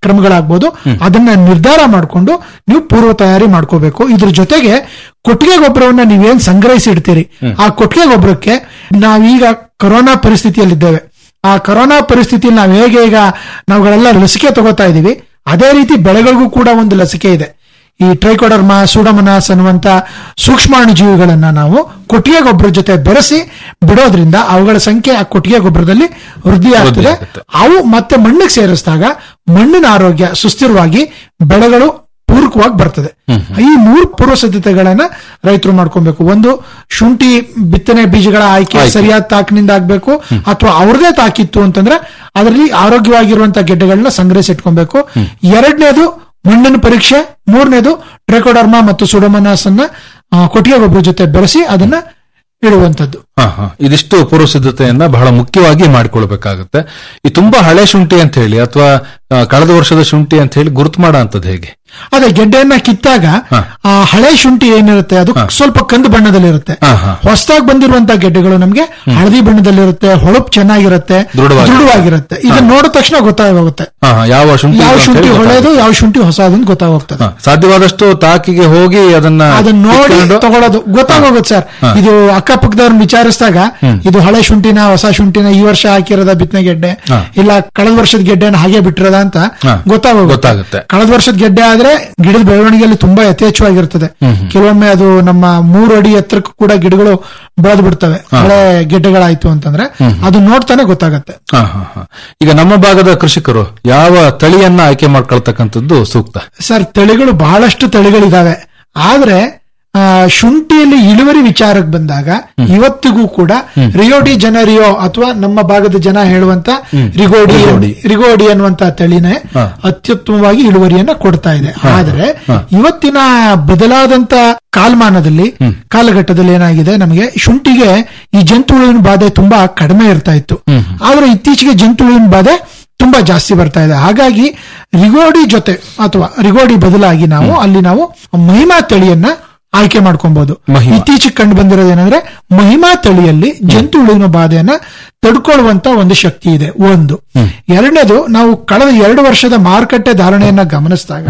ಕ್ರಮಗಳಾಗ್ಬೋದು ಅದನ್ನ ನಿರ್ಧಾರ ಮಾಡಿಕೊಂಡು ನೀವು ಪೂರ್ವ ತಯಾರಿ ಮಾಡ್ಕೋಬೇಕು ಇದ್ರ ಜೊತೆಗೆ ಕೊಟ್ಟಿಗೆ ಗೊಬ್ಬರವನ್ನ ನೀವೇನ್ ಸಂಗ್ರಹಿಸಿ ಇಡ್ತೀರಿ ಆ ಕೊಟ್ಟಿಗೆ ಗೊಬ್ಬರಕ್ಕೆ ನಾವೀಗ ಕೊರೋನಾ ಪರಿಸ್ಥಿತಿಯಲ್ಲಿದ್ದೇವೆ ಆ ಕೊರೋನಾ ಪರಿಸ್ಥಿತಿಯಲ್ಲಿ ನಾವು ಹೇಗೆ ಈಗ ನಾವುಗಳೆಲ್ಲ ಲಸಿಕೆ ತಗೋತಾ ಇದೀವಿ ಅದೇ ರೀತಿ ಬೆಳೆಗಳಿಗೂ ಕೂಡ ಒಂದು ಲಸಿಕೆ ಇದೆ ಈ ಟ್ರೈಕೋಡರ್ಮಾ ಸೂಡಮನಾಸ್ ಅನ್ನುವಂತ ಸೂಕ್ಷ್ಮಾಣು ಜೀವಿಗಳನ್ನ ನಾವು ಕೊಟ್ಟಿಗೆ ಗೊಬ್ಬರ ಜೊತೆ ಬೆರೆಸಿ ಬಿಡೋದ್ರಿಂದ ಅವುಗಳ ಸಂಖ್ಯೆ ಆ ಕೊಟ್ಟಿಗೆ ಗೊಬ್ಬರದಲ್ಲಿ ವೃದ್ಧಿ ಆಗ್ತದೆ ಅವು ಮತ್ತೆ ಮಣ್ಣಿಗೆ ಸೇರಿಸಿದಾಗ ಮಣ್ಣಿನ ಆರೋಗ್ಯ ಸುಸ್ಥಿರವಾಗಿ ಬೆಳೆಗಳು ಪೂರಕವಾಗಿ ಬರ್ತದೆ ಈ ಮೂರು ಪೂರ್ವ ಸಿದ್ಧತೆಗಳನ್ನ ರೈತರು ಮಾಡ್ಕೊಬೇಕು ಒಂದು ಶುಂಠಿ ಬಿತ್ತನೆ ಬೀಜಗಳ ಆಯ್ಕೆ ಸರಿಯಾದ ತಾಕಿನಿಂದ ಆಗ್ಬೇಕು ಅಥವಾ ಅವ್ರದೇ ತಾಕಿತ್ತು ಅಂತಂದ್ರೆ ಅದರಲ್ಲಿ ಆರೋಗ್ಯವಾಗಿರುವಂತಹ ಗೆಡ್ಡೆಗಳನ್ನ ಸಂಗ್ರಹಿಸಿಟ್ಕೊಬೇಕು ಎರಡನೇದು ಮಣ್ಣಿನ ಪರೀಕ್ಷೆ ಮೂರನೇದು ಟ್ರೆಕೋಡರ್ಮಾ ಮತ್ತು ಸುಡಮನಾಸ್ ಅನ್ನ ಆ, ಕೊಟ್ಟಿಗೆ ಗೊಬ್ಬರ ಜೊತೆ ಬೆರೆಸಿ ಅದನ್ನ ಇಡುವಂತದ್ದು ಹಾ ಹಾ ಇದಿಷ್ಟು ಪೂರ್ವ ಸಿದ್ಧತೆಯನ್ನ ಬಹಳ ಮುಖ್ಯವಾಗಿ ಮಾಡಿಕೊಳ್ಬೇಕಾಗುತ್ತೆ ಈ ತುಂಬಾ ಹಳೆ ಶುಂಠಿ ಅಂತ ಹೇಳಿ ಅಥವಾ ಆ, ಕಳೆದ ವರ್ಷದ ಶುಂಠಿ ಅಂತ ಹೇಳಿ ಗುರುತು ಮಾಡೋ ಅಂತದ್ದು ಹೇಗೆ ಅದೇ ಗೆಡ್ಡೆಯನ್ನ ಕಿತ್ತಾಗ ಆ ಹಳೆ ಶುಂಠಿ ಏನಿರುತ್ತೆ ಅದು ಸ್ವಲ್ಪ ಕಂದು ಬಣ್ಣದಲ್ಲಿರುತ್ತೆ ಹೊಸದಾಗಿ ಬಂದಿರುವಂತಹ ಗೆಡ್ಡೆಗಳು ನಮಗೆ ಹಳದಿ ಬಣ್ಣದಲ್ಲಿರುತ್ತೆ ಹೊಳಪು ಚೆನ್ನಾಗಿರುತ್ತೆ ದೃಢವಾಗಿ. ದೃಢವಾಗಿರುತ್ತೆ ಇದನ್ನ ನೋಡಿದ ತಕ್ಷಣ ಗೊತ್ತಾಗೋಗುತ್ತೆ ಹಾ ಹಾ, ಯಾವ ಶುಂಠಿ ಯಾವ ಅಂತ ಶುಂಠಿ ಹೇಳಿ ಹೊಳೆದು ಗೊತ್ತಾಗುತ್ತೆ. ಯಾವ ಶುಂಠಿ ಹೊಸದು ಅಂತ ಗೊತ್ತಾಗೋಗ್ತದೆ ಹಾ, ಸಾಧ್ಯವಾದಷ್ಟು ತಾಕಿಗೆ ಹೋಗಿ ಅದನ್ನ ಅದನ್ನ ನೋಡಿ ಕಿತ್ಕೊಂಡು- ತಗೊಳ್ಳೋದು ಗೊತ್ತಾಗೋಗುತ್ತೆ ಸರ್ ಹಾ. ಇದು ಅಕ್ಕಪಕ್ಕದವ್ರನ್ನ ವಿಚಾರಿಸಿದಾಗ ಹ್ಮ್. ಇದು ಹಳೆ ಶುಂಠಿನ ಹೊಸ ಶುಂಠಿನ ಈ ವರ್ಷ ಹಾಕಿರೋದ ಬಿತ್ತನೆ ಗೆಡ್ಡೆ ಹಾ. ಇಲ್ಲ ಕಳೆದ ವರ್ಷದ ಗೆಡ್ಡೆನ ಹಾಗೆ ಬಿಟ್ಟಿರೋದ ಅಂತ ಹಾ. ಗೊತ್ತಾಗೋಗುತ್ತೆ ಗೊತ್ತಾಗುತ್ತೆ ಕಳೆದ ವರ್ಷದ ಗೆಡ್ಡೆ ಆದ್ರೆ ಗಿಡದ ಬೆಳವಣಿಗೆಯಲ್ಲಿ ತುಂಬಾ ಯಥೇಚ್ಛವಾಗಿರ್ತದೆ ಹ್ಮ್, ಹ್ಮ್. ಕೆಲವೊಮ್ಮೆ ಅದು ನಮ್ಮ ಮೂರು ಅಡಿ ಎತ್ತರಕ್ಕೂ ಕೂಡ ಗಿಡಗಳು ಬೆಳೆದು ಬಿಡ್ತವೆ ಹಾ. ಹಳೆ ಗೆಡ್ಡೆಗಳಾಯ್ತು ಅಂತಂದ್ರೆ ಹ್ಮ್. ಅದು ನೋಡ್ತಾನೆ ಗೊತ್ತಾಗತ್ತೆ ಹಾ, ಹಾ, ಹಾ. ಈಗ ನಮ್ಮ ಭಾಗದ ಕೃಷಿಕರು ಯಾವ ತಳಿಯನ್ನ ಆಯ್ಕೆ ಮಾಡ್ಕೊಳ್ತಕ್ಕಂಥದ್ದು ಸೂಕ್ತ ಸರ್ ತಳಿಗಳು ಬಹಳಷ್ಟು ತಳಿಗಳಿದಾವೆ ಆದ್ರೆ ಆ, ಶುಂಠಿಯಲ್ಲಿ ಇಳುವರಿ ವಿಚಾರಕ್ಕೆ ಬಂದಾಗ ಇವತ್ತಿಗೂ ಕೂಡ ರಿಯೋಡಿ ಜನರಿಯೋ ಅಥವಾ ನಮ್ಮ ಭಾಗದ ಜನ ಹೇಳುವಂತ ಹ್ಮ್. ರಿಗೋಡಿ ರಿಗೋಡಿ. ರಿಗೋಡಿ ಅನ್ನುವಂತ ತಳಿನೇ ಹಾ. ಅತ್ಯುತ್ತಮವಾಗಿ ಇಳುವರಿಯನ್ನ ಕೊಡ್ತಾ ಇದೆ ಆದ್ರೆ ಹಾ. ಇವತ್ತಿನ ಬದಲಾದಂತ ಕಾಲಮಾನದಲ್ಲಿ ಕಾಲಘಟ್ಟದಲ್ಲಿ ಏನಾಗಿದೆ ನಮಗೆ ಶುಂಠಿಗೆ ಈ ಜಂತುಹುಳುವಿನ ಬಾಧೆ ತುಂಬಾ ಕಡಿಮೆ ಇರ್ತಾ ಇತ್ತು ಆದ್ರೆ ಇತ್ತೀಚೆಗೆ ಜಂತುಹುಳುವಿನ ಬಾಧೆ ತುಂಬಾ ಜಾಸ್ತಿ ಬರ್ತಾ ಇದೆ ಹಾಗಾಗಿ ರಿಗೋಡಿ ಜೊತೆ ಅಥವಾ ರಿಗೋಡಿ ಬದಲಾಗಿ ನಾವು ಅಲ್ಲಿ ನಾವು ಮಹಿಮಾ ತಳಿಯನ್ನ ಆಯ್ಕೆ ಮಾಡ್ಕೊಬಹುದು ಇತ್ತೀಚೆಗೆ ಕಂಡು ಬಂದಿರೋದೇನಂದ್ರೆ ಮಹಿಮಾ ತಳಿಯಲ್ಲಿ ಜಂತು ಹುಳುವಿನ ಬಾಧೆಯನ್ನ ತಡ್ಕೊಳ್ಳುವಂತ ಒಂದು ಶಕ್ತಿ ಇದೆ ಒಂದು ಎರಡನೇದು ನಾವು ಕಳೆದ ಎರಡು ವರ್ಷದ ಮಾರುಕಟ್ಟೆ ಧಾರಣೆಯನ್ನ ಗಮನಿಸಿದಾಗ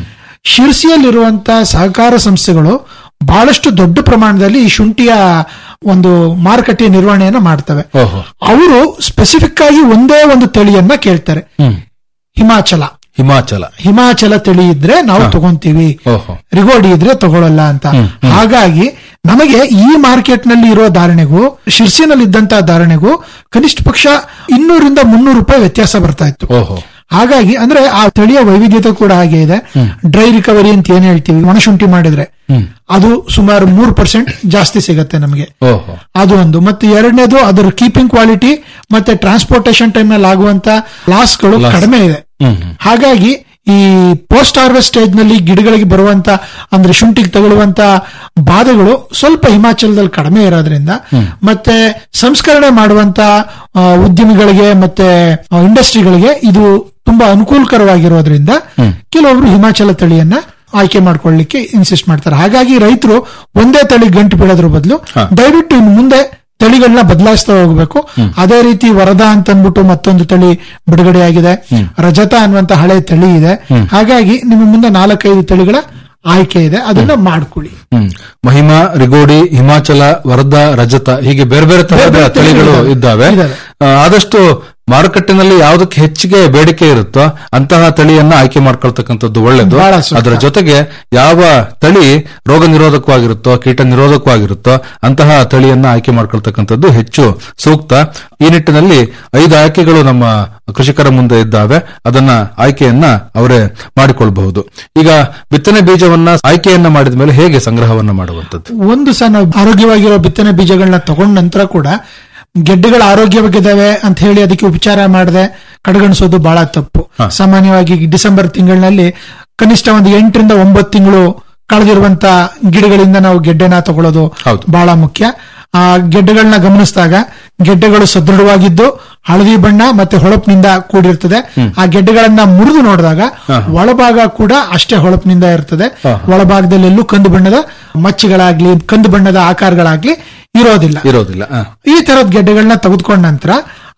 ಶಿರ್ಸಿಯಲ್ಲಿರುವಂತ ಸಹಕಾರ ಸಂಸ್ಥೆಗಳು ಬಹಳಷ್ಟು ದೊಡ್ಡ ಪ್ರಮಾಣದಲ್ಲಿ ಈ ಶುಂಠಿಯ ಒಂದು ಮಾರುಕಟ್ಟೆ ನಿರ್ವಹಣೆಯನ್ನ ಮಾಡ್ತವೆ ಓಹೋ ಅವರು ಸ್ಪೆಸಿಫಿಕ್ ಆಗಿ ಒಂದೇ ಒಂದು ತಳಿಯನ್ನ ಕೇಳ್ತಾರೆ ಹ್ಮ್ ಹಿಮಾಚಲ ಹಿಮಾಚಲ ಹಿಮಾಚಲ ತಳಿ ಇದ್ರೆ ನಾವು ತಗೊಂತೀವಿ ಓಹೋ ರಿಗೋಡಿ ಇದ್ರೆ ತಗೊಳ್ಳಲ್ಲ ಅಂತ ಹಾಗಾಗಿ ನಮಗೆ ಈ ಮಾರ್ಕೆಟ್ ನಲ್ಲಿ ಇರೋ ಧಾರಣೆಗೂ ಶಿರ್ಸಿನಲ್ಲಿ ಇದ್ದಂತಹ ಧಾರಣೆಗೂ ಕನಿಷ್ಠ ಪಕ್ಷ ಇನ್ನೂರಿಂದ ಮುನ್ನೂರು ರೂಪಾಯಿ ವ್ಯತ್ಯಾಸ ಬರ್ತಾ ಇತ್ತು ಓಹೋ ಹಾಗಾಗಿ ಅಂದ್ರೆ ಆ ತಳಿಯ ವೈವಿಧ್ಯತೆ ಕೂಡ ಹಾಗೆ ಇದೆ ಡ್ರೈ ರಿಕವರಿ ಅಂತ ಏನ್ ಹೇಳ್ತೀವಿ ಒಣಶುಂಠಿ ಮಾಡಿದ್ರೆ ಹ್ಮ್ ಅದು ಸುಮಾರು ಮೂರು ಪರ್ಸೆಂಟ್ ಜಾಸ್ತಿ ಸಿಗತ್ತೆ ನಮಗೆ ಓಹೋ ಅದು ಒಂದು ಮತ್ತೆ ಎರಡನೇದು ಅದರ ಕೀಪಿಂಗ್ ಕ್ವಾಲಿಟಿ ಮತ್ತೆ ಟ್ರಾನ್ಸ್ಪೋರ್ಟೇಷನ್ ಟೈಮ್ ನಲ್ಲಿ ಆಗುವಂತ ಲಾಸ್ಗಳು Loss. ಕಡಿಮೆ ಇದೆ ಹ್ಮ್ ಹಾಗಾಗಿ ಈ ಪೋಸ್ಟ್ ಹಾರ್ವೆಸ್ಟ್ ಸ್ಟೇಜ್ ನಲ್ಲಿ ಗಿಡಗಳಿಗೆ ಬರುವಂತ ಅಂದ್ರೆ ಶುಂಠಿಗೆ ತಗೊಳ್ಳುವಂತ ಬಾಧೆಗಳು ಸ್ವಲ್ಪ ಹಿಮಾಚಲದಲ್ಲಿ ಕಡಿಮೆ ಇರೋದ್ರಿಂದ ಮತ್ತೆ ಸಂಸ್ಕರಣೆ ಮಾಡುವಂತ ಆ, ಉದ್ಯಮಿಗಳಿಗೆ ಮತ್ತೆ ಇಂಡಸ್ಟ್ರಿಗಳಿಗೆ ಇದು ತುಂಬಾ ಅನುಕೂಲಕರವಾಗಿರೋದ್ರಿಂದ ಕೆಲವೊಬ್ರು ಹಿಮಾಚಲ ತಳಿಯನ್ನ ಆಯ್ಕೆ ಮಾಡ್ಕೊಳ್ಳಿಕ್ಕೆ ಇನ್ಸಿಸ್ಟ್ ಮಾಡ್ತಾರೆ ಹಾಗಾಗಿ ರೈತರು ಒಂದೇ ತಳಿ ಗಂಟು ಬೀಳೋದ್ರ ಬದಲು ದಯವಿಟ್ಟು ಇನ್ನು ಮುಂದೆ ತಳಿಗಳನ್ನ ಬದಲಾಯಿಸ್ತಾ ಹೋಗ್ಬೇಕು ಅದೇ ರೀತಿ ವರದಾ ಅಂತ ಅಂದ್ಬಿಟ್ಟು ಮತ್ತೊಂದು ತಳಿ ಬಿಡುಗಡೆಯಾಗಿದೆ ರಜತ ಅನ್ನುವಂತ ಹಳೆ ತಳಿ ಇದೆ ಹಾಗಾಗಿ ನಿಮ್ಮ ಮುಂದೆ ನಾಲ್ಕೈದು ತಳಿಗಳ ಆಯ್ಕೆ ಇದೆ ಅದನ್ನ ಮಾಡ್ಕೊಳ್ಳಿ ಹ್ಮ್ ಮಹಿಮಾ ರಿಗೋಡಿ ಹಿಮಾಚಲ ವರದಾ ರಜತ ಹೀಗೆ ಬೇರೆ ಬೇರೆ ತರಹದ ಬೇರೆ ಬೇರೆ ತಳಿಗಳು ತಳಿಗಳಿದಾವೆ. ಇದ್ದಾವೆ ಇದಾವೆ. ಆ, ಆದಷ್ಟು ಮಾರುಕಟ್ಟೆನಲ್ಲಿ ಯಾವುದಕ್ಕೆ ಹೆಚ್ಚಿಗೆ ಬೇಡಿಕೆ ಇರುತ್ತೋ ಅಂತಹ ತಳಿಯನ್ನ ಆಯ್ಕೆ ಮಾಡ್ಕೊಳ್ತಕ್ಕಂಥದ್ದು ಒಳ್ಳೇದು ಬಹಳ ಸೂಕ್ತ. ಅದರ ಜೊತೆಗೆ ಯಾವ ತಳಿ ರೋಗ ನಿರೋಧಕವಾಗಿರುತ್ತೋ ಕೀಟ ನಿರೋಧಕವಾಗಿರುತ್ತೋ ಅಂತಹ ತಳಿಯನ್ನ ಆಯ್ಕೆ ಮಾಡ್ಕೊಳ್ತಕ್ಕಂಥದ್ದು ಹೆಚ್ಚು ಸೂಕ್ತ ಈ ನಿಟ್ಟಿನಲ್ಲಿ ಐದು ಆಯ್ಕೆಗಳು ನಮ್ಮ ಕೃಷಿಕರ ಮುಂದೆ ಇದ್ದಾವೆ ಅದನ್ನ ಆಯ್ಕೆಯನ್ನ ಅವರೇ ಮಾಡಿಕೊಳ್ಬಹುದು ಈಗ ಬಿತ್ತನೆ ಬೀಜವನ್ನ ಆಯ್ಕೆಯನ್ನ ಮಾಡಿದ ಮೇಲೆ ಹೇಗೆ ಸಂಗ್ರಹವನ್ನ ಮಾಡುವಂತದ್ದು ಒಂದು ಸಹ ನಾವು ಆರೋಗ್ಯವಾಗಿರೋ ಬಿತ್ತನೆ ಬೀಜಗಳನ್ನ ತಗೊಂಡ ನಂತರ ಕೂಡ ಗೆಡ್ಡೆಗಳು ಆರೋಗ್ಯವಾಗಿದ್ದಾವೆ ಅಂತ ಹೇಳಿ ಅದಕ್ಕೆ ಉಪಚಾರ ಮಾಡದೆ ಕಡೆಗಣಿಸೋದು ಬಹಳ ತಪ್ಪು ಸಾಮಾನ್ಯವಾಗಿ ಡಿಸೆಂಬರ್ ತಿಂಗಳಿನಲ್ಲಿ ಕನಿಷ್ಠ ಒಂದು ಎಂಟರಿಂದ ಒಂಬತ್ತು ತಿಂಗಳು ಕಳೆದಿರುವಂತ ಗಿಡಗಳಿಂದ ನಾವು ಗೆಡ್ಡೆನ ತಗೊಳ್ಳೋದು ಬಹಳ ಮುಖ್ಯ ಆ ಗೆಡ್ಡೆಗಳನ್ನ ಗಮನಿಸಿದಾಗ ಗೆಡ್ಡೆಗಳು ಸದೃಢವಾಗಿದ್ದು ಹಳದಿ ಬಣ್ಣ ಮತ್ತೆ ಹೊಳಪಿನಿಂದ ಕೂಡಿರ್ತದೆ ಆ ಗೆಡ್ಡೆಗಳನ್ನ ಮುರಿದು ನೋಡಿದಾಗ ಒಳಭಾಗ ಕೂಡ ಅಷ್ಟೇ ಹೊಳಪಿನಿಂದ ಇರ್ತದೆ ಒಳಭಾಗದಲ್ಲಿ ಎಲ್ಲೂ ಕಂದು ಬಣ್ಣದ ಮಚ್ಚೆಗಳಾಗ್ಲಿ ಕಂದು ಬಣ್ಣದ ಆಕಾರಗಳಾಗ್ಲಿ ಇರೋದಿಲ್ಲ ಇರೋದಿಲ್ಲ ಆ. ಈ ತರದ ಗೆಡ್ಡೆಗಳನ್ನ ತೆಗೆದುಕೊಂಡ ನಂತರ